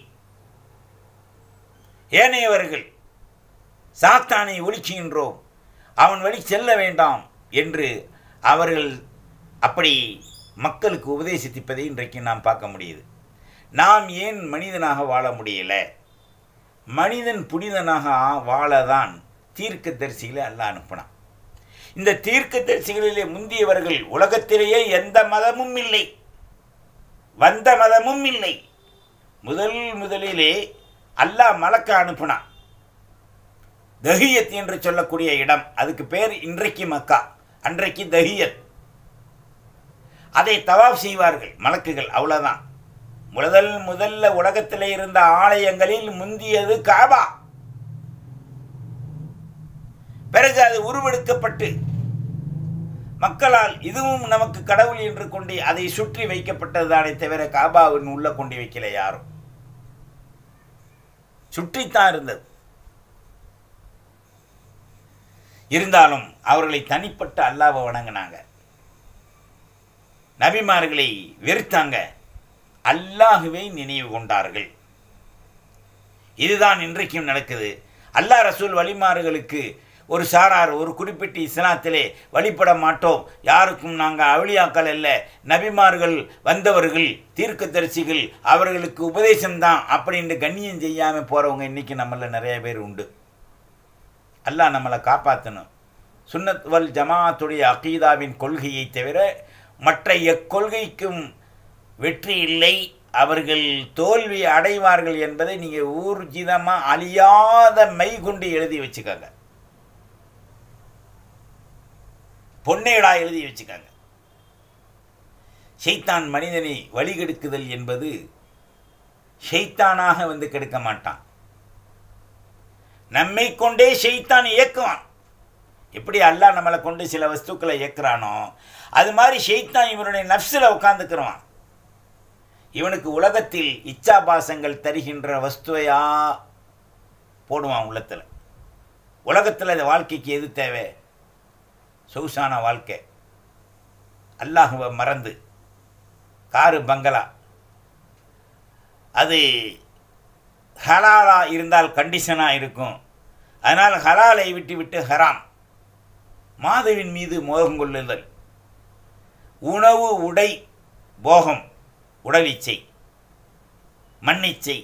ஏனையவர்கள் சாத்தானை ஒழிக்கின்றோம் அவன் வழி செல்ல வேண்டாம் என்று அவர்கள் அப்படி மக்களுக்கு உபதேசித்திப்பதை இன்றைக்கு நாம் பார்க்க முடியுது நாம் ஏன் மனிதனாக வாழ முடியல மனிதன் புனிதனாக வாழதான் தீர்க்க தரிசிகளை அல்ல அனுப்பினான் இந்த தீர்க்க தரிசிகளிலே முந்தியவர்கள் உலகத்திலேயே எந்த மதமும் இல்லை வந்த மதமும் இல்லை முதல் முதலிலே அல்லாஹ் மலக்க அனுப்பினான் தஹியத் என்று சொல்லக்கூடிய இடம் அதுக்கு பேர் இன்றைக்கு மக்கா அன்றைக்கு தஹியத் அதை தவாப் செய்வார்கள் மலக்குகள் அவ்வளோதான் முதல் முதல்ல உலகத்தில் இருந்த ஆலயங்களில் முந்தியது காபா பிறகு அது உருவெடுக்கப்பட்டு மக்களால் இதுவும் நமக்கு கடவுள் என்று கொண்டு அதை சுற்றி வைக்கப்பட்டதுதானே தவிர காபாவின் உள்ள கொண்டு வைக்கல யாரும் சுற்றித்தான் இருந்தது இருந்தாலும் அவர்களை தனிப்பட்ட அல்லாவை வணங்கினாங்க நபிமார்களை வெறுத்தாங்க அல்லாஹுவை நினைவு கொண்டார்கள் இதுதான் இன்றைக்கும் நடக்குது அல்லாஹ் ரசூல் வழிமாறுகளுக்கு ஒரு சாரார் ஒரு குறிப்பிட்ட இஸ்லாத்திலே வழிபட மாட்டோம் யாருக்கும் நாங்கள் அவளியாக்கள் அல்ல நபிமார்கள் வந்தவர்கள் தீர்க்கதரிசிகள் அவர்களுக்கு உபதேசம்தான் அப்படின்ட்டு கண்ணியம் செய்யாமல் போகிறவங்க இன்றைக்கி நம்மள நிறைய பேர் உண்டு அல்லாஹ் நம்மளை காப்பாற்றணும் சுன்னத் வல் ஜமாத்துடைய அகீதாவின் கொள்கையை தவிர மற்ற எக்கொள்கைக்கும் வெற்றி இல்லை அவர்கள் தோல்வி அடைவார்கள் என்பதை நீங்கள் ஊர்ஜிதமாக அழியாத மை கொண்டு எழுதி வச்சுக்கோங்க பொன்னேடா எழுதி வச்சுக்கோங்க ஷைத்தான் மனிதனை வழிகெடுக்குதல் என்பது ஷைத்தானாக வந்து கெடுக்க மாட்டான் நம்மை கொண்டே ஷைத்தான் இயக்குவான் எப்படி அல்லாஹ் நம்மளை கொண்டு சில வஸ்துக்களை இயக்குறானோ அது மாதிரி ஷெய்தான் இவனுடைய நப்சில் உட்காந்துக்கிறவான் இவனுக்கு உலகத்தில் இச்சாபாசங்கள் தருகின்ற வஸ்துவையா போடுவான் உள்ளத்தில் உலகத்தில் இந்த வாழ்க்கைக்கு எது தேவை சொகுசான வாழ்க்கை அல்லாஹுவை மறந்து காரு பங்களா அது ஹலாலா இருந்தால் கண்டிஷனாக இருக்கும் அதனால் ஹலாலை விட்டு விட்டு ஹராம் மாதவின் மீது மோகம் கொள்ளுதல் உணவு உடை போகம் உடல் இச்சை மண்ணிச்சை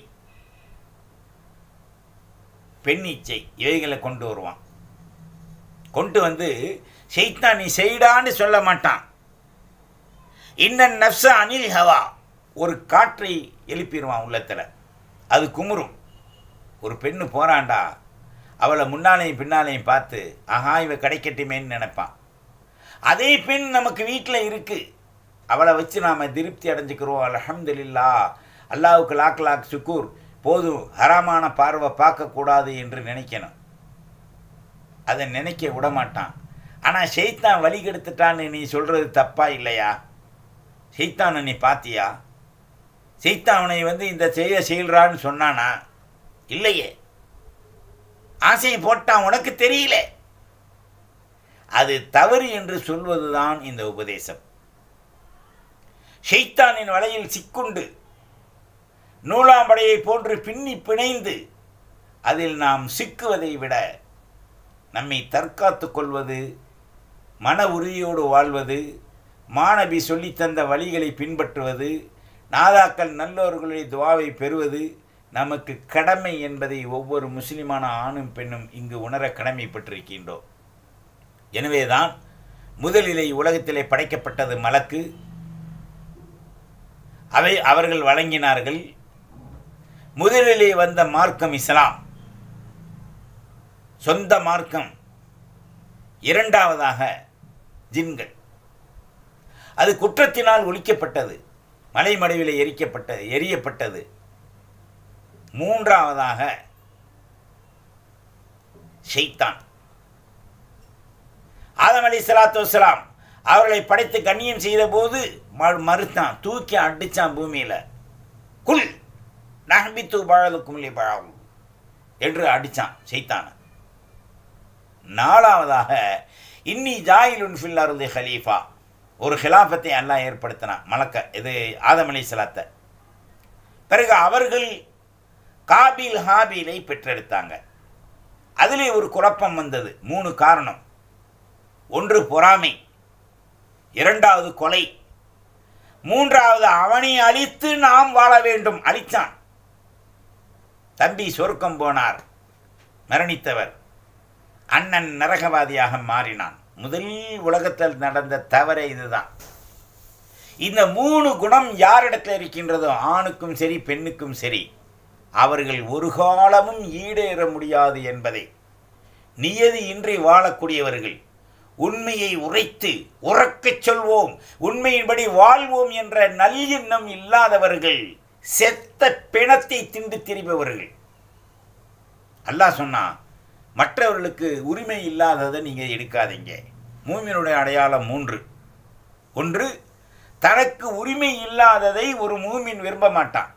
பெண் இச்சை இவைகளை கொண்டு வருவான் கொண்டு வந்து செய்தான் நீ செய்டான்னு சொல்ல மாட்டான் இன்னன் நப்ச அனில் ஹவா ஒரு காற்றை எழுப்பிடுவான் உள்ளத்தில் அது குமுறும் ஒரு பெண்ணு போகிறான்டா அவளை முன்னாலையும் பின்னாலையும் பார்த்து ஆஹா இவ கிடைக்கட்டுமேன்னு நினைப்பான் அதே பெண் நமக்கு வீட்டில் இருக்குது அவளை வச்சு நாம் திருப்தி அடைஞ்சுக்கிறோம் அலமதுல்லா அல்லாவுக்கு லாக் லாக் சுக்கூர் போதும் ஹராமான பார்வை பார்க்கக்கூடாது என்று நினைக்கணும் அதை நினைக்க விட மாட்டான் ஆனால் ஷெய்தான் வழி கெடுத்துட்டான்னு நீ சொல்கிறது தப்பா இல்லையா ஷெய்தானை நீ பார்த்தியா ஷெய்தான் அவனை வந்து இந்த செய்ய செய்கிறான்னு சொன்னானா இல்லையே ஆசையை போட்டான் உனக்கு தெரியல அது தவறு என்று சொல்வதுதான் இந்த உபதேசம் ஷெய்தானின் வலையில் சிக்குண்டு நூலாம்படையை போன்று பின்னி பிணைந்து அதில் நாம் சிக்குவதை விட நம்மை தற்காத்து கொள்வது மன உறுதியோடு வாழ்வது மாணவி சொல்லித்தந்த வழிகளை பின்பற்றுவது நாதாக்கள் நல்லோர்களுடைய துவாவை பெறுவது நமக்கு கடமை என்பதை ஒவ்வொரு முஸ்லிமான ஆணும் பெண்ணும் இங்கு உணர கடமைப்பட்டிருக்கின்றோம் எனவேதான் முதலிலே உலகத்திலே படைக்கப்பட்டது மலக்கு அவை அவர்கள் வழங்கினார்கள் முதலிலே வந்த மார்க்கம் இஸ்லாம் சொந்த மார்க்கம் இரண்டாவதாக ஜின்கள் அது குற்றத்தினால் ஒழிக்கப்பட்டது மலைமடுவில் எரிக்கப்பட்டது எரியப்பட்டது மூன்றாவதாக ஷெய்தான் ஆதம் அலி சலாத்து வசலாம் அவர்களை படைத்து கண்ணியம் செய்த போது மறுத்தான் தூக்கி அடித்தான் பூமியில் குல் நகபித்து பழதுக்கும் பழகும் என்று அடித்தான் செய்தான் நாலாவதாக இன்னி ஜாயிலுன் ஃபில் அருள் ஹலீஃபா ஒரு ஹிலாஃபத்தை எல்லாம் ஏற்படுத்தினான் மலக்க இது ஆதம் அலி சலாத்தை பிறகு அவர்கள் காபில் ஹாபீலை பெற்றெடுத்தாங்க அதிலே ஒரு குழப்பம் வந்தது மூணு காரணம் ஒன்று பொறாமை இரண்டாவது கொலை மூன்றாவது அவனை அழித்து நாம் வாழ வேண்டும் அழித்தான் தம்பி சொர்க்கம் போனார் மரணித்தவர் அண்ணன் நரகவாதியாக மாறினான் முதல் உலகத்தில் நடந்த தவறே இதுதான் இந்த மூணு குணம் யாரிடத்தில் இருக்கின்றதோ ஆணுக்கும் சரி பெண்ணுக்கும் சரி அவர்கள் ஒரு காலமும் ஈடேற முடியாது என்பதை நியதி இன்றி வாழக்கூடியவர்கள் உண்மையை உரைத்து உறக்கச் சொல்வோம் உண்மையின்படி வாழ்வோம் என்ற நல்லெண்ணம் இல்லாதவர்கள் செத்த பிணத்தை திண்டு திரிபவர்கள் அல்லாஹ் சொன்னா மற்றவர்களுக்கு உரிமை இல்லாததை நீங்கள் எடுக்காதீங்க மூமினுடைய அடையாளம் மூன்று ஒன்று தனக்கு உரிமை இல்லாததை ஒரு மூமின் விரும்ப மாட்டான்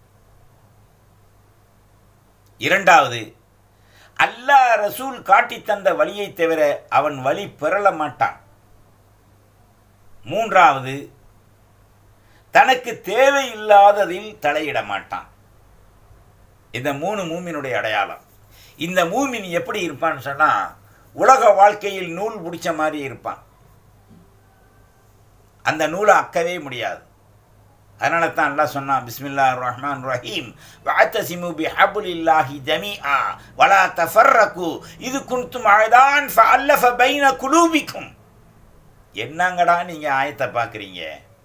இரண்டாவது அல்லாஹ் ரசூல் காட்டித் தந்த வழியை தவிர அவன் வழி பெறல மாட்டான் மூன்றாவது தனக்கு தேவையில்லாததில் தலையிட மாட்டான் இந்த மூணு மூமினுடைய அடையாளம் இந்த மூமின் எப்படி இருப்பான்னு சொன்னால் உலக வாழ்க்கையில் நூல் பிடிச்ச மாதிரி இருப்பான் அந்த நூலை அக்கவே முடியாது அதனால தான் அல்லாஹ் சொன்னான் பிஸ்மில்லா ரஹ்மான் ரஹீம் வாத்தசிமு பி ஹபுலில்லாஹி ஜமீஆ வலா தஃபர்ரகு இது குன்தும் அழதான் ஃபஅல்லஃப பைன குலூபிக்கும் என்னங்கடா நீங்கள் ஆயத்தை பார்க்குறீங்க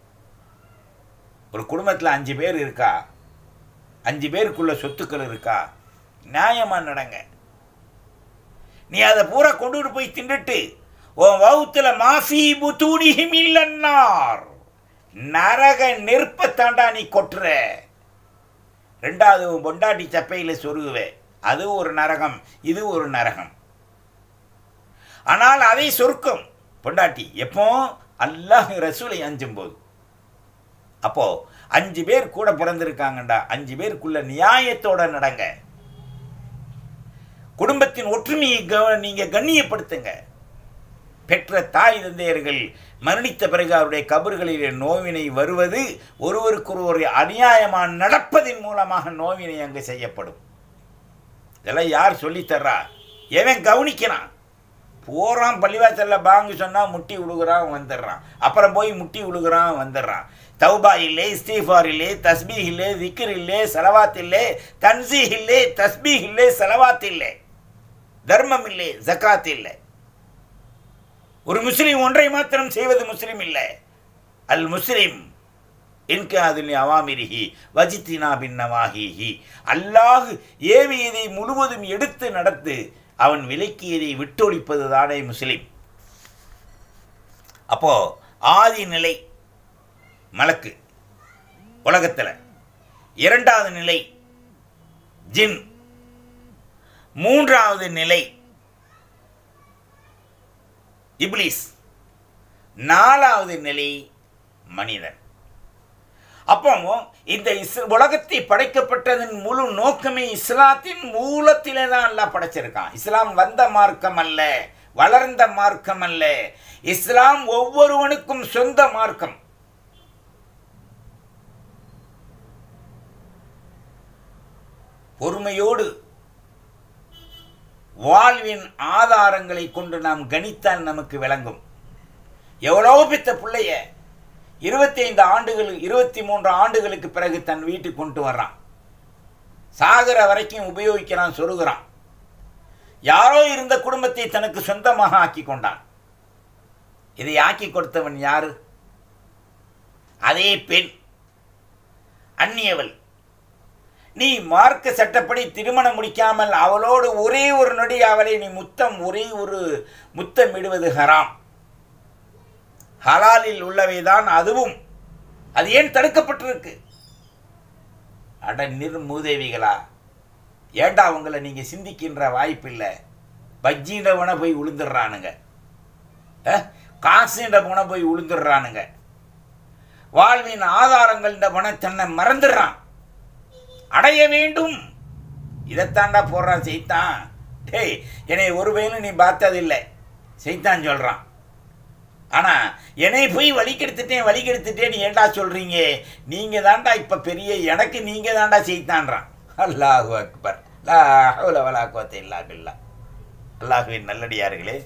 ஒரு குடும்பத்தில் அஞ்சு பேர் இருக்கா அஞ்சு பேருக்குள்ள சொத்துக்கள் இருக்கா நியாயமாக நடங்க நீ அதை பூரா கொண்டுட்டு போய் தின்னுட்டு உன் வவுத்துல மாஃபி புத்தூனிஹிம் இல்லன்னார் நரக நெருப்பத்தாண்டா நீ கொட்டுற ரெண்டாவது உன் பொண்டாட்டி சப்பையில் சொருகுவே அது ஒரு நரகம் இது ஒரு நரகம் ஆனால் அதை சொர்க்கம் பொண்டாட்டி எப்போ அல்லாஹ் ரசூலை அஞ்சும் போது அப்போ அஞ்சு பேர் கூட பிறந்திருக்காங்கண்டா அஞ்சு பேருக்குள்ள நியாயத்தோட நடங்க குடும்பத்தின் ஒற்றுமையை கவ- நீங்க கண்ணியப்படுத்துங்க பெற்ற தாய் தந்தையர்கள் மரணித்த பிறகு அவருடைய கபர்களிலே நோவினை வருவது ஒருவருக்கொருவர் அநியாயமாக நடப்பதின் மூலமாக நோவினை அங்கு செய்யப்படும் இதெல்லாம் யார் சொல்லித்தர்றா எவன் கவனிக்கிறான் போகிறான் பள்ளிவாசலில் பாங்கு சொன்னால் முட்டி விழுகிறான் வந்துடுறான் அப்புறம் போய் முட்டி விழுகிறான் வந்துடுறான் தௌபா இல்லை இஸ்தீஃபார் இல்லை தஸ்பீஹ் இல்லை திக்ர் இல்லை செலவாத் இல்லை தன்சீஹ் இல்லை தஸ்பீஹ் இல்லை செலவாத் இல்லை தர்மம் இல்லை ஜக்காத் இல்லை ஒரு முஸ்லீம் ஒன்றை மாத்திரம் செய்வது முஸ்லீம் இல்லை அல் முஸ்லிம் இன்காதில் அவாமிரிஹி வஜித்தினா பின்னவாகிஹி அல்லாஹ் ஏவியதை முழுவதும் எடுத்து நடத்து அவன் விலக்கியதை விட்டொழிப்பது தானே முஸ்லிம் அப்போ ஆதி நிலை மலக்கு உலகத்தில் இரண்டாவது நிலை ஜின் மூன்றாவது நிலை இப்லீஸ் நாலாவது நிலை மனிதன் அப்போ இந்த இஸ் உலகத்தை படைக்கப்பட்டதன் முழு நோக்கமே இஸ்லாத்தின் மூலத்திலே தான் எல்லாம் படைச்சிருக்கான் இஸ்லாம் வந்த மார்க்கம் அல்ல வளர்ந்த மார்க்கம் அல்ல இஸ்லாம் ஒவ்வொருவனுக்கும் சொந்த மார்க்கம் பொறுமையோடு வாழ்வின் ஆதாரங்களை கொண்டு நாம் கணித்தால் நமக்கு விளங்கும் எவ்வளோ பெத்த பிள்ளைய இருபத்தைந்து ஆண்டுகள் இருபத்தி மூன்று ஆண்டுகளுக்கு பிறகு தன் வீட்டுக்கு கொண்டு வர்றான் சாகிற வரைக்கும் உபயோகிக்கிறான் சொருகிறான் யாரோ இருந்த குடும்பத்தை தனக்கு சொந்தமாக ஆக்கி கொண்டான் இதை ஆக்கி கொடுத்தவன் யாரு அதே பெண் அந்நியவள் நீ மார்க்க சட்டப்படி திருமணம் முடிக்காமல் அவளோடு ஒரே ஒரு நொடி அவளை நீ முத்தம் ஒரே ஒரு முத்தம் இடுவது ஹராம் ஹலாலில் உள்ளவைதான் அதுவும் அது ஏன் தடுக்கப்பட்டிருக்கு அட நிர்மூதேவிகளா ஏண்டா உங்களை நீங்கள் சிந்திக்கின்ற வாய்ப்பில்லை பஜ்ஜின்றவனை போய் உளுந்துடுறானுங்க காசுன்றவனை போய் உளுந்துடுறானுங்க வாழ்வின் ஆதாரங்கள்ன்றவனை தன்னை மறந்துடுறான் அடைய வேண்டும் இதைத்தாண்டா போடுறான் செய்தான் டேய் என்னை ஒரு பையனும் நீ பார்த்ததில்லை செய்தான் சொல்கிறான் ஆனால் என்னை போய் வழி கெடுத்துட்டேன் வழி கெடுத்துட்டேன் ஏண்டா சொல்கிறீங்க நீங்கள் தாண்டா இப்போ பெரிய எனக்கு நீங்கள் தாண்டா செய்தான்றான் அல்லாஹு அக்பர் லா ஹவுல வலா குவத்த இல்லா பில்லா அல்லாஹுவின் நல்லடியார்களே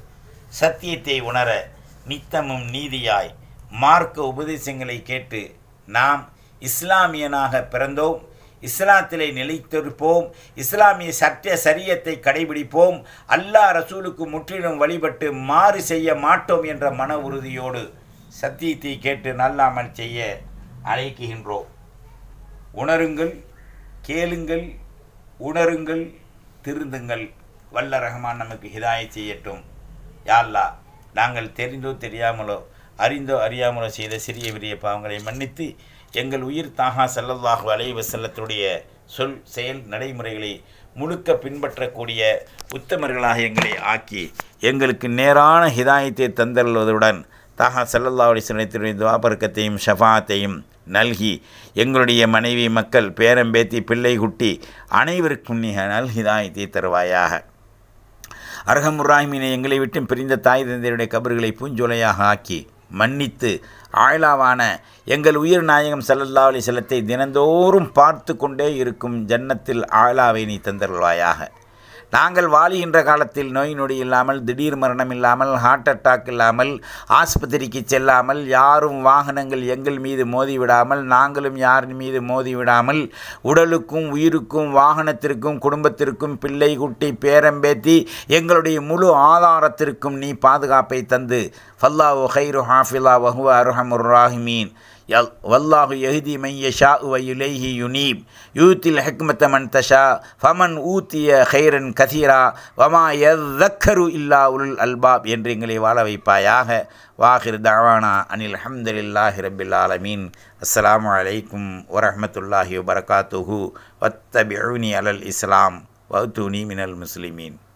சத்தியத்தை உணர நித்தமும் நீதியாய் மார்க்க உபதேசங்களை கேட்டு நாம் இஸ்லாமியனாக பிறந்தோம் இஸ்லாத்திலே நிலைத்திருப்போம் இஸ்லாமிய சட்ட சரியத்தை கடைபிடிப்போம் அல்லாஹ் ரசூலுக்கு முற்றிலும் வழிபட்டு மாறு செய்ய மாட்டோம் என்ற மன உறுதியோடு சத்தியத்தை கேட்டு நல்லாமல் செய்ய அழைக்குகின்றோம் உணருங்கள் கேளுங்கள் உணருங்கள் திருந்துங்கள் வல்ல ரஹ்மான் நமக்கு ஹிதாயத் செய்யட்டும் யா அல்லாஹ் நாங்கள் தெரிந்தோ தெரியாமலோ அறிந்தோ அறியாமலோ செய்த சிறிய பெரிய பாவங்களை மன்னித்து எங்கள் உயிர் தாகா ஸல்லல்லாஹு அலைஹி வஸல்லத்துடைய சொல் செயல் நடைமுறைகளை முழுக்க பின்பற்றக்கூடிய உத்தமர்களாக எங்களை ஆக்கி எங்களுக்கு நேரான ஹிதாயத்தை தந்தருள்வதுடன் தாகா ஸல்லல்லாஹு அலைஹி வஸல்லத்துடைய துவாபர்க்கத்தையும் ஷஃபாத்தையும் நல்கி எங்களுடைய மனைவி மக்கள் பேரம்பேத்தி பிள்ளை குட்டி அனைவருக்கும் நீ நல் ஹிதாயத்தை தருவாயாக அர்ஹமுராஹிமினை எங்களை விட்டு பிரிந்த தாய் தந்தையருடைய கபர்களை பூஞ்சோலையாக ஆக்கி மன்னித்து ஆழ்லாவான எங்கள் உயிர் நாயகம் ஸல்லல்லாஹு அலைஹி செல்லத்தை தினந்தோறும் பார்த்து கொண்டே இருக்கும் ஜன்னத்தில் ஆழ்லாவை நீ தந்தருள்வாயாக நாங்கள் வாழுகின்ற காலத்தில் நோய் நொடி இல்லாமல் திடீர் மரணம் இல்லாமல் ஹார்ட் அட்டாக் இல்லாமல் ஆஸ்பத்திரிக்கு செல்லாமல் யாரும் வாகனங்கள் எங்கள் மீது மோதி விடாமல் நாங்களும் யார் மீது மோதி விடாமல் உடலுக்கும் உயிருக்கும் வாகனத்திற்கும் குடும்பத்திற்கும் பிள்ளை குட்டி பேரம்பேத்தி எங்களுடைய முழு ஆதாரத்திற்கும் நீ பாதுகாப்பை தந்து ஃபல்லாஹு ஹைரு ஹாஃபிலா வஹுவ அர்ஹமுர் ராஹிமீன் யல் வல்லாஹு யஹ்தி மை யஷா வ இலைஹி யுனீப் யூத்தில் ஹிக்மத்த மன் தஷா ஃபமன் ஊத்திய ஹைரன் கதீரா வமா யذكரு இல்லா உல் அல்பாப் என்று எங்களை வாழ வைப்பாயாக வாஹிர் தவானா அனில் அஹமதுல்லாஹி ரபில் ஆலமீன் அஸ்ஸலாமு அலைக்கும் வரஹ்மத்துல்லாஹி வபரகாத்துஹு வத்தபிஉனி அலல் இஸ்லாம் வஅத்தூனி மினல் முஸ்லிமீன்